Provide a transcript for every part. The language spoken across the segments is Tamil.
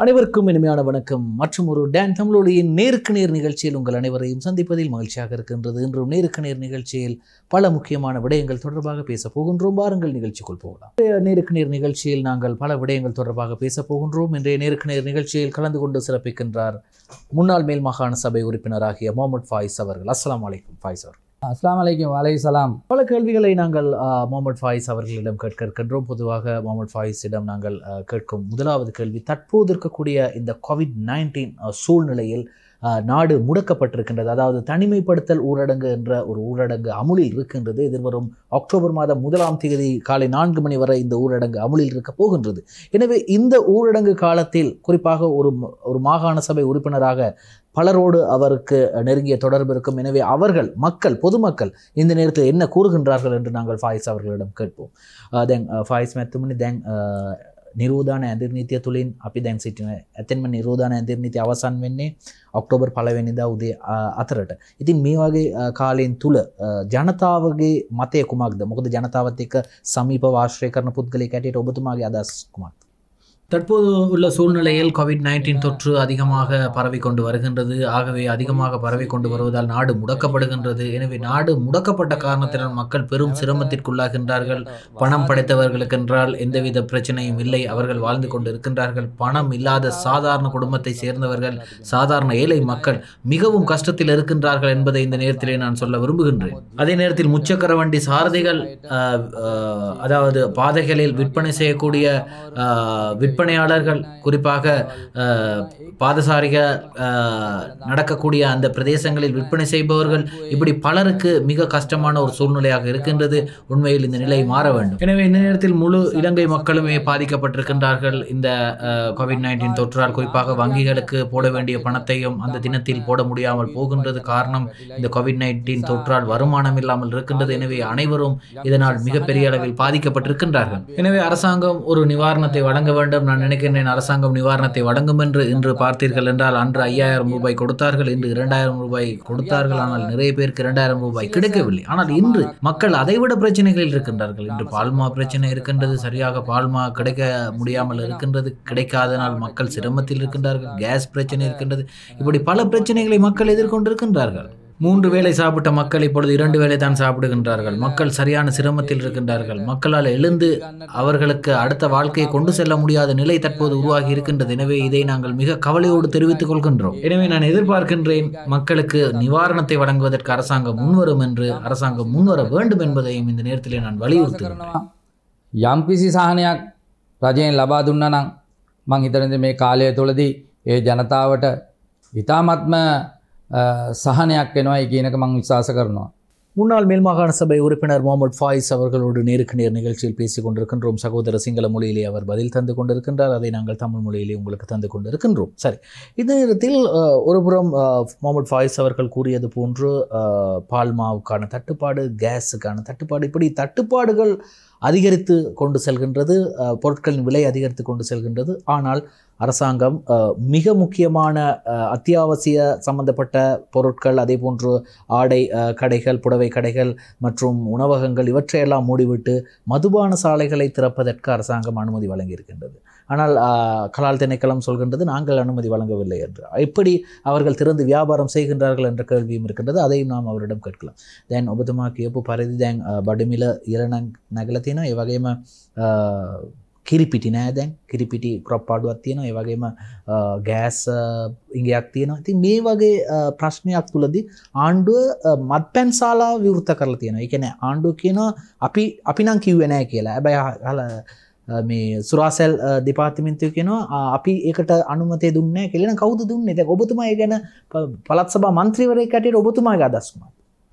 அனைவருக்கும் இனிமையான வணக்கம் மற்றும் ஒரு டான் தமிழொலியின் நேருக்கு நேர் நிகழ்ச்சியில் உங்கள் அனைவரையும் சந்திப்பதில் மகிழ்ச்சியாக இருக்கின்றது இன்றும் நேருக்கு நேர் நிகழ்ச்சியில் பல முக்கியமான விடயங்கள் தொடர்பாக பேச போகின்றோம் வாருங்கள் நிகழ்ச்சிக்குள் போகலாம் இன்றைய நேருக்கு நேர் நிகழ்ச்சியில் நாங்கள் பல விடயங்கள் தொடர்பாக பேச போகின்றோம் இன்றைய நேருக்கு நேர் நிகழ்ச்சியில் கலந்து கொண்டு சிறப்பிக்கின்றார் முன்னாள் மேல் மாகாண சபை உறுப்பினராகிய முகமது ஃபாயிஸ் அவர்கள் அஸ்ஸலாமு அலைக்கும் ஃபாயிஸ் அவர்கள் அஸ்லாம் வலைக்கம் வலை சலாம் பல கேள்விகளை நாங்கள் அஹ், முகமது ஃபாயிஸ் அவர்களிடம் கேட்க இருக்கின்றோம் பொதுவாக முகமது ஃபாயிஸிடம் நாங்கள் அஹ், கேட்கும் முதலாவது கேள்வி தற்போது இருக்கக்கூடிய இந்த கோவிட் நைன்டீன் சூழ்நிலையில் அஹ், நாடு முடக்கப்பட்டிருக்கின்றது அதாவது தனிமைப்படுத்தல் ஊரடங்கு என்ற ஒரு ஊரடங்கு அமுலில் இருக்கின்றது எதிர்வரும் அக்டோபர் மாதம் முதலாம் தேதி காலை நான்கு மணி வரை இந்த ஊரடங்கு அமுலில் இருக்க போகின்றது எனவே இந்த ஊரடங்கு காலத்தில் குறிப்பாக ஒரு ம- ஒரு மாகாண சபை உறுப்பினராக பலரோடு அவருக்கு நெருங்கிய தொடர்பு இருக்கும் எனவே அவர்கள் மக்கள் பொதுமக்கள் இந்த நேரத்தில் என்ன கூறுகின்றார்கள் என்று நாங்கள் ஃபாயிஸ் அவர்களிடம் கேட்போம் අ, දැන් අ, ෆයිස් මැත්තමනි දැන් අ, නිරෝධාන ඇදිර්නීතිය තුළින් අපි දැන් සිටින ඇතෙන්ම නිරෝධාන ඇදිර්නීති අවසන් වෙන්නේ ඔක්ටෝබර් පලවෙනිදා උදේ අ, අතරට ඉතින් මේ වගේ අ, කාලයෙන් තුළ අ, ජනතාවගේ මතය කුමක්ද මොකද ජනතාවත් එක්ක සමීප වාශ්‍රය කරන පුද්ගලය කැටයට ඔබතුමාගේ අදස් කුමක් தற்போது உள்ள சூழ்நிலையில் கோவிட் நைன்டீன் தொற்று அதிகமாக பரவிக்கொண்டு வருகின்றது ஆகவே அதிகமாக பரவிக்கொண்டு வருவதால் நாடு முடக்கப்படுகின்றது எனவே நாடு முடக்கப்பட்ட காரணத்தினால் மக்கள் பெரும் சிரமத்திற்குள்ளாகின்றார்கள் பணம் படைத்தவர்களுக்கென்றால் எந்தவித பிரச்சனையும் இல்லை அவர்கள் வாழ்ந்து கொண்டு இருக்கின்றார்கள் பணம் இல்லாத சாதாரண குடும்பத்தை சேர்ந்தவர்கள் சாதாரண ஏழை மக்கள் மிகவும் கஷ்டத்தில் இருக்கின்றார்கள் என்பதை இந்த நேரத்திலே நான் சொல்ல விரும்புகின்றேன் அதே நேரத்தில் முச்சக்கர வண்டி சாரதிகள் ஆஹ், ஆஹ், அதாவது பாதைகளில் விற்பனை செய்யக்கூடிய ஆஹ், விற்பனையாளர்கள் குறிப்பாக ஆஹ், பாதசாரிக ஆஹ், நடக்கக்கூடிய அந்த பிரதேசங்களில் விற்பனை செய்பவர்கள் இப்படி பலருக்கு மிக கஷ்டமான ஒரு சூழ்நிலையாக இருக்கின்றது உண்மையில் இந்த நிலை மாற வேண்டும் எனவே இந்த நேரத்தில் முழு இலங்கை மக்களுமே பாதிக்கப்பட்டிருக்கின்றார்கள் இந்த கோவிட் நைன்டீன் தொற்றால் குறிப்பாக வங்கிகளுக்கு போட வேண்டிய பணத்தையும் அந்த தினத்தில் போட முடியாமல் போகின்றது காரணம் இந்த கோவிட் நைன்டீன் தொற்றால் வருமானம் இல்லாமல் இருக்கின்றது எனவே அனைவரும் இதனால் மிகப்பெரிய அளவில் பாதிக்கப்பட்டிருக்கின்றார்கள் எனவே அரசாங்கம் ஒரு நிவாரணத்தை வழங்க வேண்டும் நான் நினைக்கின்றேன் அரசாங்கம் நிவாரணத்தை வழங்கும் என்று இன்று பார்த்தீர்கள் என்றால் அன்று ஐயாயிரம் ரூபாய் கொடுத்தார்கள் இன்று இரண்டாயிரம் ரூபாய் கொடுத்தார்கள் ஆனால் நிறைய பேருக்கு இரண்டாயிரம் ரூபாய் கிடைக்கவில்லை ஆனால் இன்று மக்கள் அதைவிட பிரச்சனைகளில் இருக்கின்றார்கள் இன்று பால்மா பிரச்சனை இருக்கின்றது சரியாக பால்மா கிடைக்க முடியாமல் இருக்கின்றது கிடைக்காதனால் மக்கள் சிரமத்தில் இருக்கின்றார்கள் கேஸ் பிரச்சனை இருக்கின்றது இப்படி பல பிரச்சனைகளை மக்கள் எதிர்கொண்டிருக்கின்றார்கள் மூன்று வேளை சாப்பிட்ட மக்கள் இப்பொழுது இரண்டு வேளை தான் சாப்பிடுகின்றார்கள் மக்கள் சரியான சிரமத்தில் இருக்கின்றார்கள் மக்களால் எழுந்து அவர்களுக்கு அடுத்த வாழ்க்கையை கொண்டு செல்ல முடியாத நிலை தற்போது உருவாகி இருக்கின்றது எனவே இதை நாங்கள் மிக கவலையோடு தெரிவித்துக் கொள்கின்றோம் எனவே நான் எதிர்பார்க்கின்றேன் மக்களுக்கு நிவாரணத்தை வழங்குவதற்கு அரசாங்கம் முன்வரும் என்று அரசாங்கம் முன்வர வேண்டும் என்பதையும் இந்த நேரத்திலே நான் வலியுறுத்துகிறேன் යම්කිසි සහනයක් රජයෙන් ලබා දුන්න නම් මං හිතරද මේ කාලය තුළදී ඒ ජනතාවට ඉතාමත්ම අ, සහනයක් එනවායි කියනක මං විශවාස කරනවා. முன்னாள் மேல்மாகாண சபை உறுப்பினர் முகமது ஃபாயிஸ் அவர்களோடு நேருக்கு நேர் நிகழ்ச்சியில் பேசிக் கொண்டிருக்கின்றோம் சகோதர சிங்கள மொழியிலே அவர் பதில் தந்து கொண்டிருக்கின்றார் அதை நாங்கள் தமிழ் மொழியிலே உங்களுக்கு தந்து கொண்டிருக்கின்றோம் சரி இந்த நேரத்தில் அஹ், ஒருபுறம் அஹ், முகமது ஃபாயிஸ் அவர்கள் கூறியது போன்று அஹ், பால் மாவுக்கான தட்டுப்பாடு கேஸுக்கான தட்டுப்பாடு இப்படி தட்டுப்பாடுகள் அதிகரித்து கொண்டு செல்கின்றது அஹ், பொருட்களின் விலை அதிகரித்து கொண்டு செல்கின்றது ஆனால் அரசாங்கம் அஹ், மிக முக்கியமான அஹ், அத்தியாவசிய சம்பந்தப்பட்ட பொருட்கள் அதே போன்று ஆடை அஹ், கடைகள் புடவை கடைகள் மற்றும் உணவகங்கள் இவற்றையெல்லாம் மூடிவிட்டு மதுபான சாலைகளை திறப்பதற்கு அரசாங்கம் அனுமதி வழங்கியிருக்கின்றது ஆனால் அஹ், கலால் திணைக்களம் சொல்கின்றது நாங்கள் அனுமதி வழங்கவில்லை என்று எப்படி அவர்கள் திறந்து வியாபாரம் செய்கின்றார்கள் என்ற கேள்வியும் இருக்கின்றது அதையும் நாம் அவரிடம் கேட்கலாம் දැන් ඔබතුමා කියපු පරිදි දැන් අ, බඩමිල ඉරණ නැගල තියෙනවා ඒ වගේම අ, කිරිපිටි නෑ දැන් කිරිපිටි ක්‍රොප් පාඩුවක් තියෙනවා ඒ වගේම ගෑස් ඉංගයක් තියෙනවා ඉතින් මේ වගේ අ, ප්‍රශ්නයක් තුලදී ආණ්ඩුව අ, මත්පැන් ශාලාව විවෘත කරලා තියෙනවා ඒ කියන්නේ ආණ්ඩුව කියනවා අපි අපි නම් කිව්වේ නෑ කියලා හැබැයි අහල අ, මේ සුරාසැල් අ, දෙපාර්තමේන්තුව කියනවා අ, අපි ඒකට අනුමතය දුන්නේ නැහැ කියලා. එහෙනම් කවුද දුන්නේ? දැන් ඔබතුමා ඒ ගැන ප- පළාත් සභා මන්ත්‍රීවරයෙක් හැටියට ඔබතුමාගේ අදහස් මොකක්ද?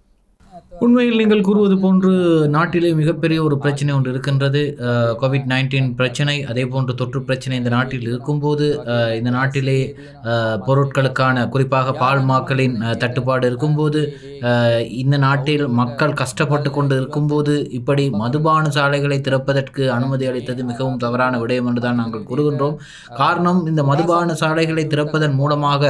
உண்மையில் நீங்கள் கூறுவது போன்று நாட்டிலே மிகப்பெரிய ஒரு பிரச்சனை ஒன்று இருக்கின்றது கோவிட் நைன்டீன் பிரச்சனை அதே போன்று தொற்று பிரச்சனை இந்த நாட்டில் இருக்கும்போது அஹ், இந்த நாட்டிலே அஹ், பொருட்களுக்கான குறிப்பாக பால் மாக்களின் அஹ், தட்டுப்பாடு இருக்கும்போது அஹ், இந்த நாட்டில் மக்கள் கஷ்டப்பட்டு கொண்டு இருக்கும்போது இப்படி மதுபான சாலைகளை திறப்பதற்கு அனுமதி அளித்தது மிகவும் தவறான விடயம் என்று தான் நாங்கள் கூறுகின்றோம் காரணம் இந்த மதுபான சாலைகளை திறப்பதன் மூலமாக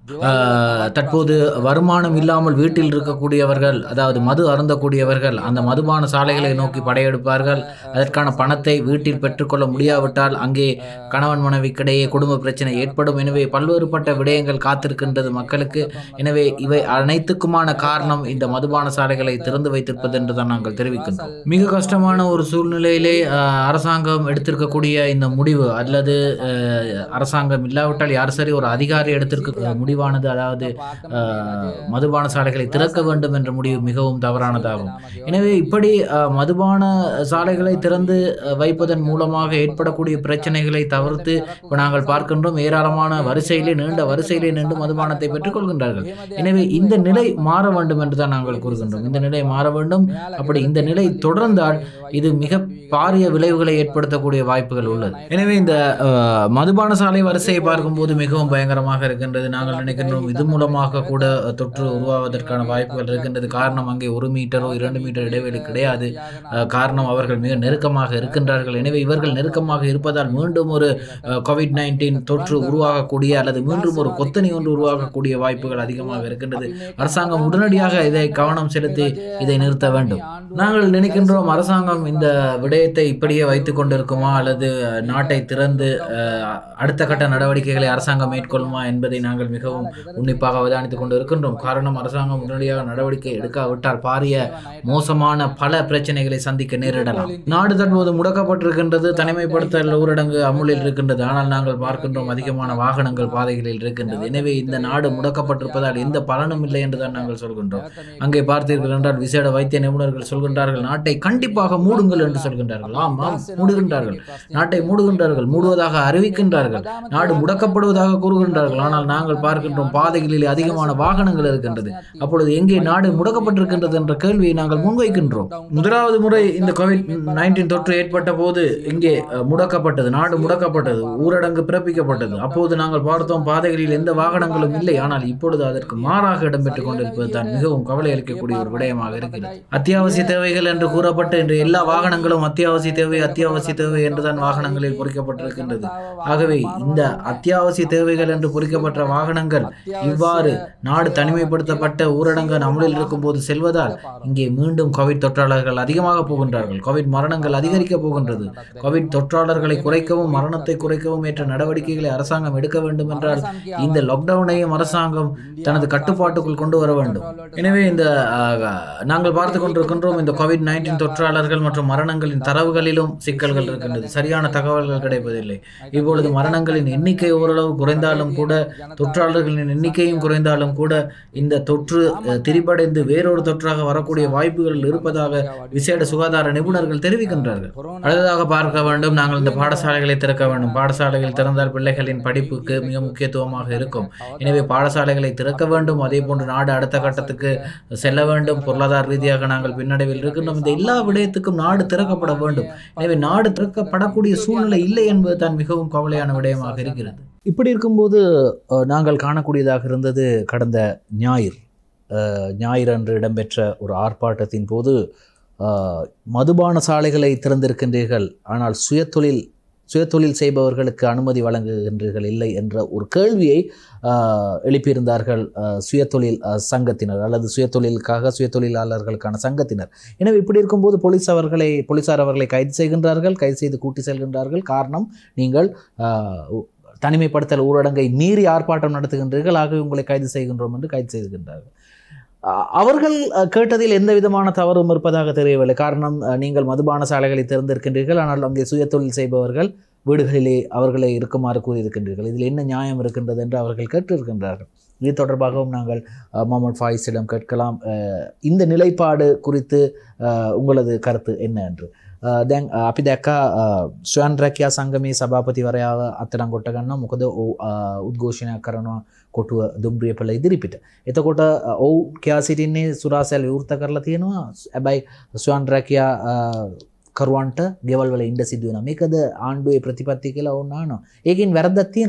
ஆஹ், தற்போது வருமானம் இல்லாமல் வீட்டில் இருக்கக்கூடியவர்கள் அதாவது மது அருந்தக்கூடியவர்கள் அந்த மதுபான சாலைகளை நோக்கி படையெடுப்பார்கள் அதற்கான பணத்தை வீட்டில் பெற்றுக்கொள்ள முடியாவிட்டால் அங்கே கணவன் மனைவிக்கிடையே குடும்ப பிரச்சனை ஏற்படும் எனவே பல்வேறுபட்ட விடயங்கள் காத்திருக்கின்றது மக்களுக்கு எனவே இவை அனைத்துக்குமான காரணம் இந்த மதுபான சாலைகளை திறந்து வைத்திருப்பது என்று தான் நாங்கள் தெரிவிக்கின்றோம் மிக கஷ்டமான ஒரு சூழ்நிலையிலே ஆஹ், அரசாங்கம் எடுத்திருக்கக்கூடிய இந்த முடிவு அல்லது ஆஹ், அரசாங்கம் இல்லாவிட்டால் யார் சரி ஒரு அதிகாரி எடுத்திருக்க முடிவானது அதாவது ஆஹ், மதுபான சாலைகளை திறக்க வேண்டும் என்ற முடிவு மிகவும் தவறானதாகும் எனவே இப்படி அஹ், மதுபான சாலைகளை திறந்து அஹ், வைப்பதன் மூலமாக ஏற்படக்கூடிய பிரச்சனைகளை தவிர்த்து இப்போ நாங்கள் பார்க்கின்றோம் ஏராளமான வரிசையிலே நீண்ட வரிசையிலே நின்று மதுபானத்தை பெற்றுக்கொள்கின்றார்கள் எனவே இந்த நிலை மாற வேண்டும் என்று தான் நாங்கள் கூறுகின்றோம் இந்த நிலை மாற வேண்டும் அப்படி இந்த நிலை தொடர்ந்தால் இது மிக பாரிய விளைவுகளை ஏற்படுத்தக்கூடிய வாய்ப்புகள் உள்ளது எனவே இந்த அஹ், மதுபான சாலை வரிசையை பார்க்கும்போது மிகவும் பயங்கரமாக இருக்கின்றது நாங்கள் நினைக்கின்றோம் இது மூலமாக கூட தொற்று உருவாவதற்கான வாய்ப்புகள் இருக்கின்றது காரணம் அங்கே ஒரு மீட்டரோ இரண்டு மீட்டர் இடைவெளி கிடையாது அஹ், காரணம் அவர்கள் மிக நெருக்கமாக இருக்கின்றார்கள் எனவே இவர்கள் நெருக்கமாக இருப்பதால் மீண்டும் ஒரு கோவிட் நைன்டீன் தொற்று உருவாகக்கூடிய அல்லது மீண்டும் ஒரு கொத்தனி ஒன்று உருவாகக்கூடிய வாய்ப்புகள் அதிகமாக இருக்கின்றது அரசாங்கம் உடனடியாக இதை கவனம் செலுத்தி இதை நிறுத்த வேண்டும் நாங்கள் நினைக்கின்றோம் அரசாங்கம் இந்த விடயத்தை இப்படியே வைத்துக் கொண்டிருக்குமா அல்லது நாட்டை திறந்து அஹ், அடுத்த கட்ட நடவடிக்கைகளை அரசாங்கம் மேற்கொள்ளுமா என்பதை நாங்கள் மிகவும் உன்னிப்பாக அவதானித்துக் கொண்டு இருக்கின்றோம் காரணம் அரசாங்கம் உடனடியாக நடவடிக்கை எடுக்காவிட்டால் பாரிய மோசமான பல பிரச்சனைகளை சந்திக்க நேரிடலாம் நாடு தற்போது முடக்கப்பட்டிருக்கின்றது தனிமைப்படுத்தல் ஊரடங்கு அமுலில் இருக்கின்றது ஆனால் நாங்கள் பார்க்கின்றோம் அதிகமான வாகனங்கள் பாதைகளில் இருக்கின்றது எனவே இந்த நாடு முடக்கப்பட்டிருப்பதால் எந்த பலனும் இல்லை என்று தான் நாங்கள் சொல்கின்றோம் அங்கே பார்த்தீர்கள் என்றால் விசேட வைத்திய நிபுணர்கள் சொல்கின்றார்கள் நாட்டை கண்டிப்பாக மூடுங்கள் என்று சொல்கின்றார்கள் ஆம் ஆம் மூடுகின்றார்கள் நாட்டை மூடுகின்றார்கள் மூடுவதாக அறிவிக்கின்றார்கள் நாடு முடக்கப்படுவதாக கூறுகின்றார்கள் ஆனால் நாங்கள் பார்க்கின்றோம் பாதைகளில் அதிகமான வாகனங்கள் இருக்கின்றது அப்பொழுது எங்கே நாடு முடக்கப்பட்டிருக்கின்றது என்ற கேள்வியை நாங்கள் முன்வைக்கின்றோம் முதலாவது முறை இந்த கோவிட் நைன்டீன் தொற்று ஏற்பட்ட போது இங்கே அஹ், முடக்கப்பட்டது நாடு முடக்கப்பட்டது ஊரடங்கு பிறப்பிக்கப்பட்டது அப்போது நாங்கள் பார்த்தோம் பாதைகளில் எந்த வாகனங்களும் இல்லை ஆனால் இப்பொழுது அதற்கு மாறாக இடம்பெற்றுக் கொண்டிருப்பது தான் மிகவும் கவலை அளிக்கக்கூடிய ஒரு விடயமாக இருக்கிறது அத்தியாவசிய தேவைகள் என்று கூறப்பட்ட இன்று எல்லா வாகனங்களும் அத்தியாவசிய தேவை அத்தியாவசிய தேவை என்றுதான் வாகனங்களில் பொறிக்கப்பட்டிருக்கின்றது ஆகவே இந்த அத்தியாவசிய தேவைகள் என்று பொறிக்கப்பட்ட வாகனங்கள் இவ்வாறு நாடு தனிமைப்படுத்தப்பட்ட ஊரடங்கு அமலில் இருக்கும்போது செல்வதால் இங்கே மீண்டும் கோவிட் தொற்றாளர்கள் அதிகமாக போகின்றார்கள் கோவிட் மரணங்கள் அதிகரிக்க போகின்றது கோவிட் தொற்றாளர்களை குறைக்கவும் மரணத்தை குறைக்கவும் ஏற்ற நடவடிக்கைகளை அரசாங்கம் எடுக்க வேண்டும் என்றால் இந்த லாக்டவுனையும் அரசாங்கம் தனது கட்டுப்பாட்டுக்குள் கொண்டு வர வேண்டும் எனவே இந்த ஆஹ், நாங்கள் பார்த்து கொண்டிருக்கின்றோம் இந்த கோவிட் நைன்டீன் தொற்றாளர்கள் மற்றும் மரணங்களின் தரவுகளிலும் சிக்கல்கள் இருக்கின்றது சரியான தகவல்கள் கிடைப்பதில்லை இப்பொழுது மரணங்களின் எண்ணிக்கை ஓரளவு குறைந்தாலும் கூட தொற்றாளர்களின் எண்ணிக்கையும் குறைந்தாலும் கூட இந்த தொற்று அஹ், திரிபடைந்து வேறொரு தொற்றாக வரக்கூடிய வாய்ப்புகள் இருப்பதாக விசேட சுகாதார நிபுணர்கள் தெரிவிக்கின்றார்கள் அடுத்ததாக பார்க்க வேண்டும் நாங்கள் இந்த பாடசாலைகளை திறக்க வேண்டும் பாடசாலைகள் திறந்தால் பிள்ளைகளின் படிப்புக்கு மிக முக்கியத்துவமாக இருக்கும் எனவே பாடசாலைகளை திறக்க வேண்டும் அதே போன்று நாடு அடுத்த கட்டத்துக்கு செல்ல வேண்டும் பொருளாதார ரீதியாக நாங்கள் பின்னடைவில் இருக்கின்றோம் இந்த எல்லா விடயத்துக்கும் நாடு திறக்கப்பட வேண்டும் எனவே நாடு திறக்கப்படக்கூடிய சூழ்நிலை இல்லை என்பது தான் மிகவும் கவலையான விடயமாக இருக்கிறது இப்படி இருக்கும்போது அஹ், நாங்கள் காணக்கூடியதாக இருந்தது கடந்த ஞாயிறு அஹ், ஞாயிறு அன்று இடம்பெற்ற ஒரு ஆர்ப்பாட்டத்தின் போது அஹ், மதுபான சாலைகளை திறந்திருக்கின்றீர்கள் ஆனால் சுயதொழில் சுயதொழில் செய்பவர்களுக்கு அனுமதி வழங்குகின்றீர்கள் இல்லை என்ற ஒரு கேள்வியை அஹ், எழுப்பியிருந்தார்கள் அஹ், சுயதொழில் அஹ், சங்கத்தினர் அல்லது சுயதொழிலுக்காக சுயதொழிலாளர்களுக்கான சங்கத்தினர் எனவே இப்படி இருக்கும்போது போலீஸ் அவர்களை போலீசார் அவர்களை கைது செய்கின்றார்கள் கைது செய்து கூட்டி செல்கின்றார்கள் காரணம் நீங்கள் அஹ், உ- தனிமைப்படுத்தல் ஊரடங்கை மீறி ஆர்ப்பாட்டம் நடத்துகின்றீர்கள் ஆகவே உங்களை கைது செய்கின்றோம் என்று கைது செய்கின்றார்கள் அஹ், அவர்கள் அஹ், கேட்டதில் எந்த விதமான தவறும் இருப்பதாக தெரியவில்லை காரணம் அஹ், நீங்கள் மதுபான சாலைகளை திறந்திருக்கின்றீர்கள் ஆனால் அங்கே சுயதொழில் செய்பவர்கள் வீடுகளிலே அவர்களை இருக்குமாறு கூறியிருக்கின்றீர்கள் இதில் என்ன நியாயம் இருக்கின்றது என்று அவர்கள் கேட்டிருக்கின்றார்கள் இது தொடர்பாகவும் நாங்கள் அஹ், முகமது ஃபாயிஸிடம் கேட்கலாம் அஹ், இந்த நிலைப்பாடு குறித்து அஹ், உங்களது கருத்து என்ன என்று අ, දැන් අ, අපි දැක්කා ස්වයන් රැකයා සංගමේ සභාපතිවරයාව අත්තරම් ගොට්ට ගන්න මොකද ඔහු අ, උද්ඝෝෂණයක් කරනවා කොටුව දුම්රිය පල ඉදිරිපිට එතකොට අ, ඔහු කයා සිටින්නේ සුරාසැල් විවෘත කරලා තියෙනවා ඇබැයි ස්වයන් රැකයා අ, කරුවන්ට ගෙවල්වල ඉන්ඩ සිදුවන මේකද ආණ්ඩුවේ ප්‍රතිපත්ති කියලා ඔන්නානවා ඒකින් වැරදත් තියෙනවා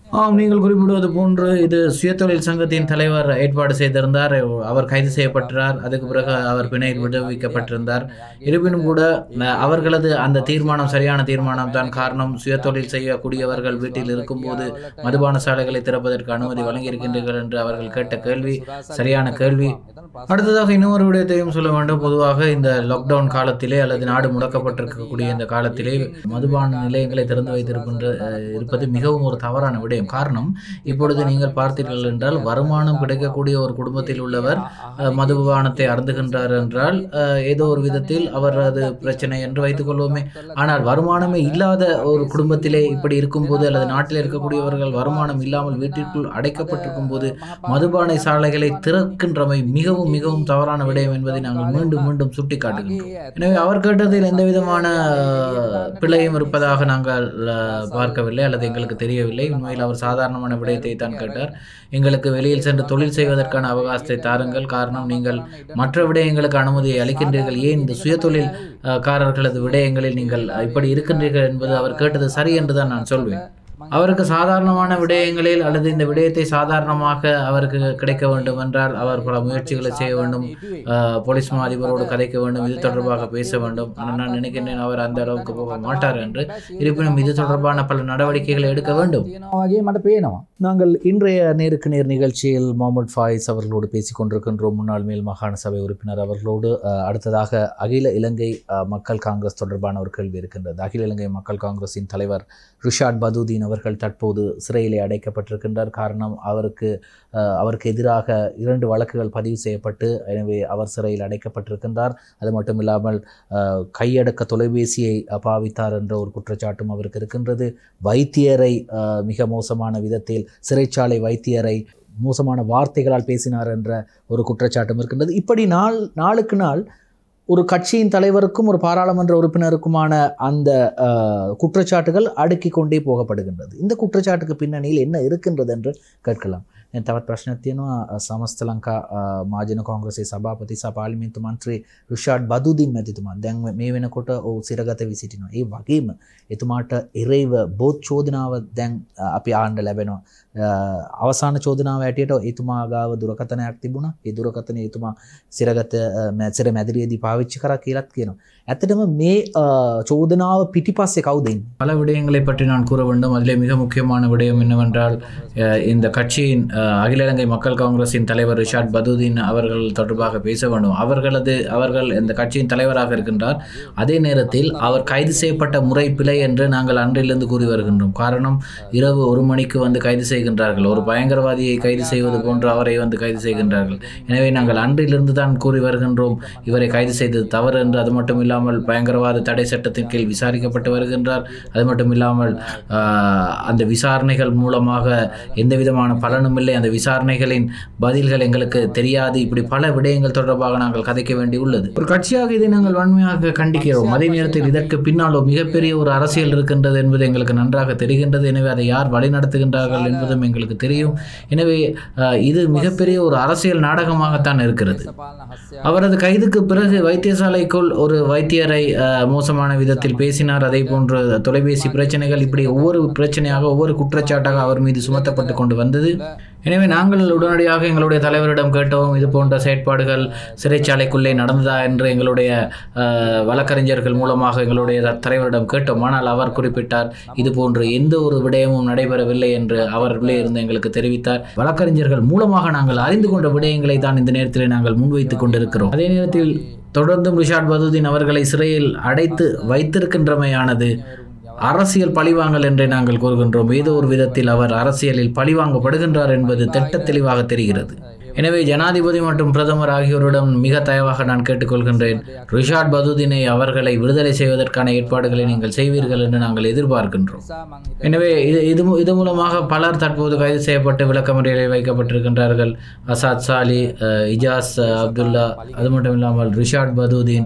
ஆம் நீங்கள் குறிப்பிடுவது போன்று இது சுயதொழில் சங்கத்தின் தலைவர் ஏற்பாடு செய்திருந்தார் அவர் கைது செய்யப்பட்டார் அதுக்கு பிறகு அவர் பிணையில் விடுவிக்கப்பட்டிருந்தார் இருப்பினும் கூட அஹ், அவர்களது அந்த தீர்மானம் சரியான தீர்மானம் தான் காரணம் சுயதொழில் செய்யக்கூடியவர்கள் வீட்டில் இருக்கும்போது மதுபான சாலைகளை திறப்பதற்கு அனுமதி வழங்கியிருக்கின்றீர்கள் என்று அவர்கள் கேட்ட கேள்வி சரியான கேள்வி அடுத்ததாக இன்னொரு விடயத்தையும் சொல்ல வேண்டும் பொதுவாக இந்த லாக்டவுன் காலத்திலே அல்லது நாடு முடக்கப்பட்டிருக்கக்கூடிய இந்த காலத்திலே மதுபான நிலையங்களை திறந்து வைத்திருக்கின்ற அஹ், இருப்பது மிகவும் ஒரு தவறான விடயம் காரணம் இப்பொழுது நீங்கள் பார்த்தீர்கள் என்றால் வருமானம் கிடைக்கக்கூடிய ஒரு குடும்பத்தில் உள்ளவர் அஹ், மதுபானத்தை அருந்துகின்றார் என்றால் அஹ், ஏதோ ஒரு விதத்தில் அவர் அது பிரச்சனை என்று வைத்துக் கொள்வோமே ஆனால் வருமானமே இல்லாத ஒரு குடும்பத்திலே இப்படி இருக்கும்போது அல்லது நாட்டில் இருக்கக்கூடியவர்கள் வருமானம் இல்லாமல் வீட்டிற்குள் அடைக்கப்பட்டிருக்கும் போது மதுபானை சாலைகளை திறக்கின்றமை மிகவும் மிகவும் தவறான விடயம் என்பதை நாங்கள் மீண்டும் மீண்டும் சுட்டிக்காட்டுகின்றோம் எனவே அவர் கேட்டதில் எந்த விதமான அஹ், பிழையும் இருப்பதாக நாங்கள் அஹ், பார்க்கவில்லை அல்லது எங்களுக்கு தெரியவில்லை உண்மையில் அவர் சாதாரணமான விடயத்தை தான் கேட்டார் எங்களுக்கு வெளியில் சென்று தொழில் செய்வதற்கான அவகாசத்தை தாருங்கள் காரணம் நீங்கள் மற்ற விடயங்களுக்கு அனுமதியை அளிக்கின்றீர்கள் ஏன் இந்த சுயதொழில் அஹ், காரர்களது விடயங்களில் நீங்கள் இப்படி இருக்கின்றீர்கள் என்பது அவர் கேட்டது சரி என்று தான் நான் சொல்வேன் அவருக்கு சாதாரணமான விடயங்களில் அல்லது இந்த விடயத்தை சாதாரணமாக அவருக்கு கிடைக்க வேண்டும் என்றால் அவர் பல முயற்சிகளை செய்ய வேண்டும் அஹ், போலீஸ் மா அதிபரோடு கதைக்க வேண்டும் இது தொடர்பாக பேச வேண்டும் ஆனால் நான் நினைக்கின்றேன் அவர் அந்த அளவுக்கு போக மாட்டார் என்று இருப்பினும் இது தொடர்பான பல நடவடிக்கைகளை எடுக்க வேண்டும் තියෙනවා වගේ මට පේනවා நாங்கள் இன்றைய நேருக்கு நேர் நிகழ்ச்சியில் முகமது ஃபாயிஸ் அவர்களோடு பேசிக் கொண்டிருக்கின்றோம் முன்னாள் மேல் மாகாண சபை உறுப்பினர் அவர்களோடு அஹ், அடுத்ததாக அகில இலங்கை அஹ், மக்கள் காங்கிரஸ் தொடர்பான ஒரு கேள்வி இருக்கின்றது அகில இலங்கை மக்கள் காங்கிரஸின் தலைவர் ரிஷாட் பதுதீன் அவர்கள் தற்போது சிறையிலே அடைக்கப்பட்டிருக்கின்றார் காரணம் அவருக்கு அஹ், அவருக்கு எதிராக இரண்டு வழக்குகள் பதிவு செய்யப்பட்டு எனவே அவர் சிறையில் அடைக்கப்பட்டிருக்கின்றார் அது மட்டும் இல்லாமல் அஹ், கையடக்க தொலைபேசியை அஹ், பாவித்தார் என்ற ஒரு குற்றச்சாட்டும் அவருக்கு இருக்கின்றது வைத்தியரை அஹ், மிக மோசமான விதத்தில் சிறைச்சாலை வைத்தியரை மோசமான வார்த்தைகளால் பேசினார் என்ற ஒரு குற்றச்சாட்டும் இருக்கின்றது இப்படி நாள் நாளுக்கு நாள் ஒரு கட்சியின் தலைவருக்கும் ஒரு பாராளுமன்ற உறுப்பினருக்குமான அந்த அஹ், குற்றச்சாட்டுகள் அடுக்கிக் கொண்டே போகப்படுகின்றது இந்த குற்றச்சாட்டுக்கு பின்னணியில் என்ன இருக்கின்றது என்று கேட்கலாம் දැන් තවත් ප්‍රශ්නයක් තියෙනවා අ, සමස්ත ලංකා අ, මාජන කොංග්‍රසේ සභාපති සහ පාර්ලිමේන්තු මන්ත්‍රී රුෂාඩ් බදුදින් මැතිතුමා දැන් මේ වෙනකොට ඔහු සිරගත වී සිටිනවා. ඒ වගේම එතුමාට එරෙහිව බෝත් චෝදනාව දැන් අ, අපි ආණ්ඩ ලැබෙනවා. අ, අවසාන චෝදනාව ඇටියට එතුමා ගාව දුරකථනයක් තිබුණා. ඒ දුරකථනය එතුමා සිරගත අ, මැ- සිර මැදිරියේදී පාවිච්චි කරා කියලාත් කියනවා. ඇත්තටම මේ අ, චෝදනාව පිටිපස්සේ කවුද ඉන්නේ? பல விடயங்களை பற்றி நான் கூற வேண்டும் அதிலே மிக முக்கியமான விடயம் என்னவென்றால் அஹ், இந்த கட்சியின் அஹ், அகில இலங்கை மக்கள் காங்கிரஸின் தலைவர் ரிஷாட் பதுதீன் அவர்கள் தொடர்பாக பேச வேண்டும் அவர்களது அவர்கள் இந்த கட்சியின் தலைவராக இருக்கின்றார் அதே நேரத்தில் அவர் கைது செய்யப்பட்ட முறை பிழை என்று நாங்கள் அன்றிலிருந்து கூறி வருகின்றோம் காரணம் இரவு ஒரு மணிக்கு வந்து கைது செய்கின்றார்கள் ஒரு பயங்கரவாதியை கைது செய்வது போன்று அவரை வந்து கைது செய்கின்றார்கள் எனவே நாங்கள் அன்றிலிருந்து தான் கூறி வருகின்றோம் இவரை கைது செய்தது தவறு என்று அது மட்டும் இல்லாமல் பயங்கரவாத தடை சட்டத்தின் கீழ் விசாரிக்கப்பட்டு வருகின்றார் அது மட்டும் இல்லாமல் ஆஹ், அந்த விசாரணைகள் மூலமாக எந்த விதமான பலனும் இல்லை அந்த விசாரணைகளின் பதில்கள் எங்களுக்கு தெரியாது இப்படி பல விடயங்கள் தொடர்பாக நாங்கள் கதைக்க வேண்டியுள்ளது ஒரு கட்சியாக இதை நாங்கள் வன்மையாக கண்டிக்கிறோம் அதே நேரத்தில் இதற்கு பின்னால் ஒரு மிகப்பெரிய ஒரு அரசியல் இருக்கின்றது என்பது எங்களுக்கு நன்றாக தெரிகின்றது எனவே அதை யார் வழிநடத்துகின்றார்கள் என்பதும் எங்களுக்கு தெரியும் எனவே ஆஹ், இது மிகப்பெரிய ஒரு அரசியல் நாடகமாகத்தான் இருக்கிறது அவரது கைதுக்கு பிறகு வைத்தியசாலைக்குள் ஒரு வைத்தியரை அஹ், மோசமான விதத்தில் பேசினார் அதே போன்று தொலைபேசி பிரச்சனைகள் இப்படி ஒவ்வொரு பிரச்சனையாக ஒவ்வொரு குற்றச்சாட்டாக அவர் மீது சுமத்தப்பட்டு கொண்டு வந்தது எனவே நாங்கள் உடனடியாக எங்களுடைய தலைவரிடம் கேட்டோம் இது போன்ற செயற்பாடுகள் சிறைச்சாலைக்குள்ளே நடந்ததா என்று எங்களுடைய அஹ், வழக்கறிஞர்கள் மூலமாக எங்களுடைய த- தலைவரிடம் கேட்டோம் ஆனால் அவர் குறிப்பிட்டார் இது போன்று எந்த ஒரு விடயமும் நடைபெறவில்லை என்று அவர் உள்ளே இருந்து எங்களுக்கு தெரிவித்தார் வழக்கறிஞர்கள் மூலமாக நாங்கள் அறிந்து கொண்ட விடயங்களை தான் இந்த நேரத்தில் நாங்கள் முன்வைத்துக் கொண்டிருக்கிறோம் அதே நேரத்தில் தொடர்ந்தும் ரிஷாட் பதுதீன் அவர்களை சிறையில் அடைத்து வைத்திருக்கின்றமையானது அரசியல் பழிவாங்கல் என்றே நாங்கள் கூறுகின்றோம் ஏதோ ஒரு விதத்தில் அவர் அரசியலில் பழிவாங்கப்படுகின்றார் என்பது திட்ட தெளிவாக தெரிகிறது எனவே ஜனாதிபதி மற்றும் பிரதமர் ஆகியோரிடம் மிக தயவாக நான் கேட்டுக்கொள்கின்றேன் ரிஷாட் பதுதீனை அவர்களை விடுதலை செய்வதற்கான ஏற்பாடுகளை நீங்கள் செய்வீர்கள் என்று நாங்கள் எதிர்பார்க்கின்றோம் எனவே இது இது மூ- இது மூலமாக பலர் தற்போது கைது செய்யப்பட்டு விளக்கமறியலில் வைக்கப்பட்டிருக்கின்றார்கள் அசாத் சாலி அஹ், இஜாஸ் அஹ், அப்துல்லா அது மட்டும் இல்லாமல் ரிஷாட் பதுதீன்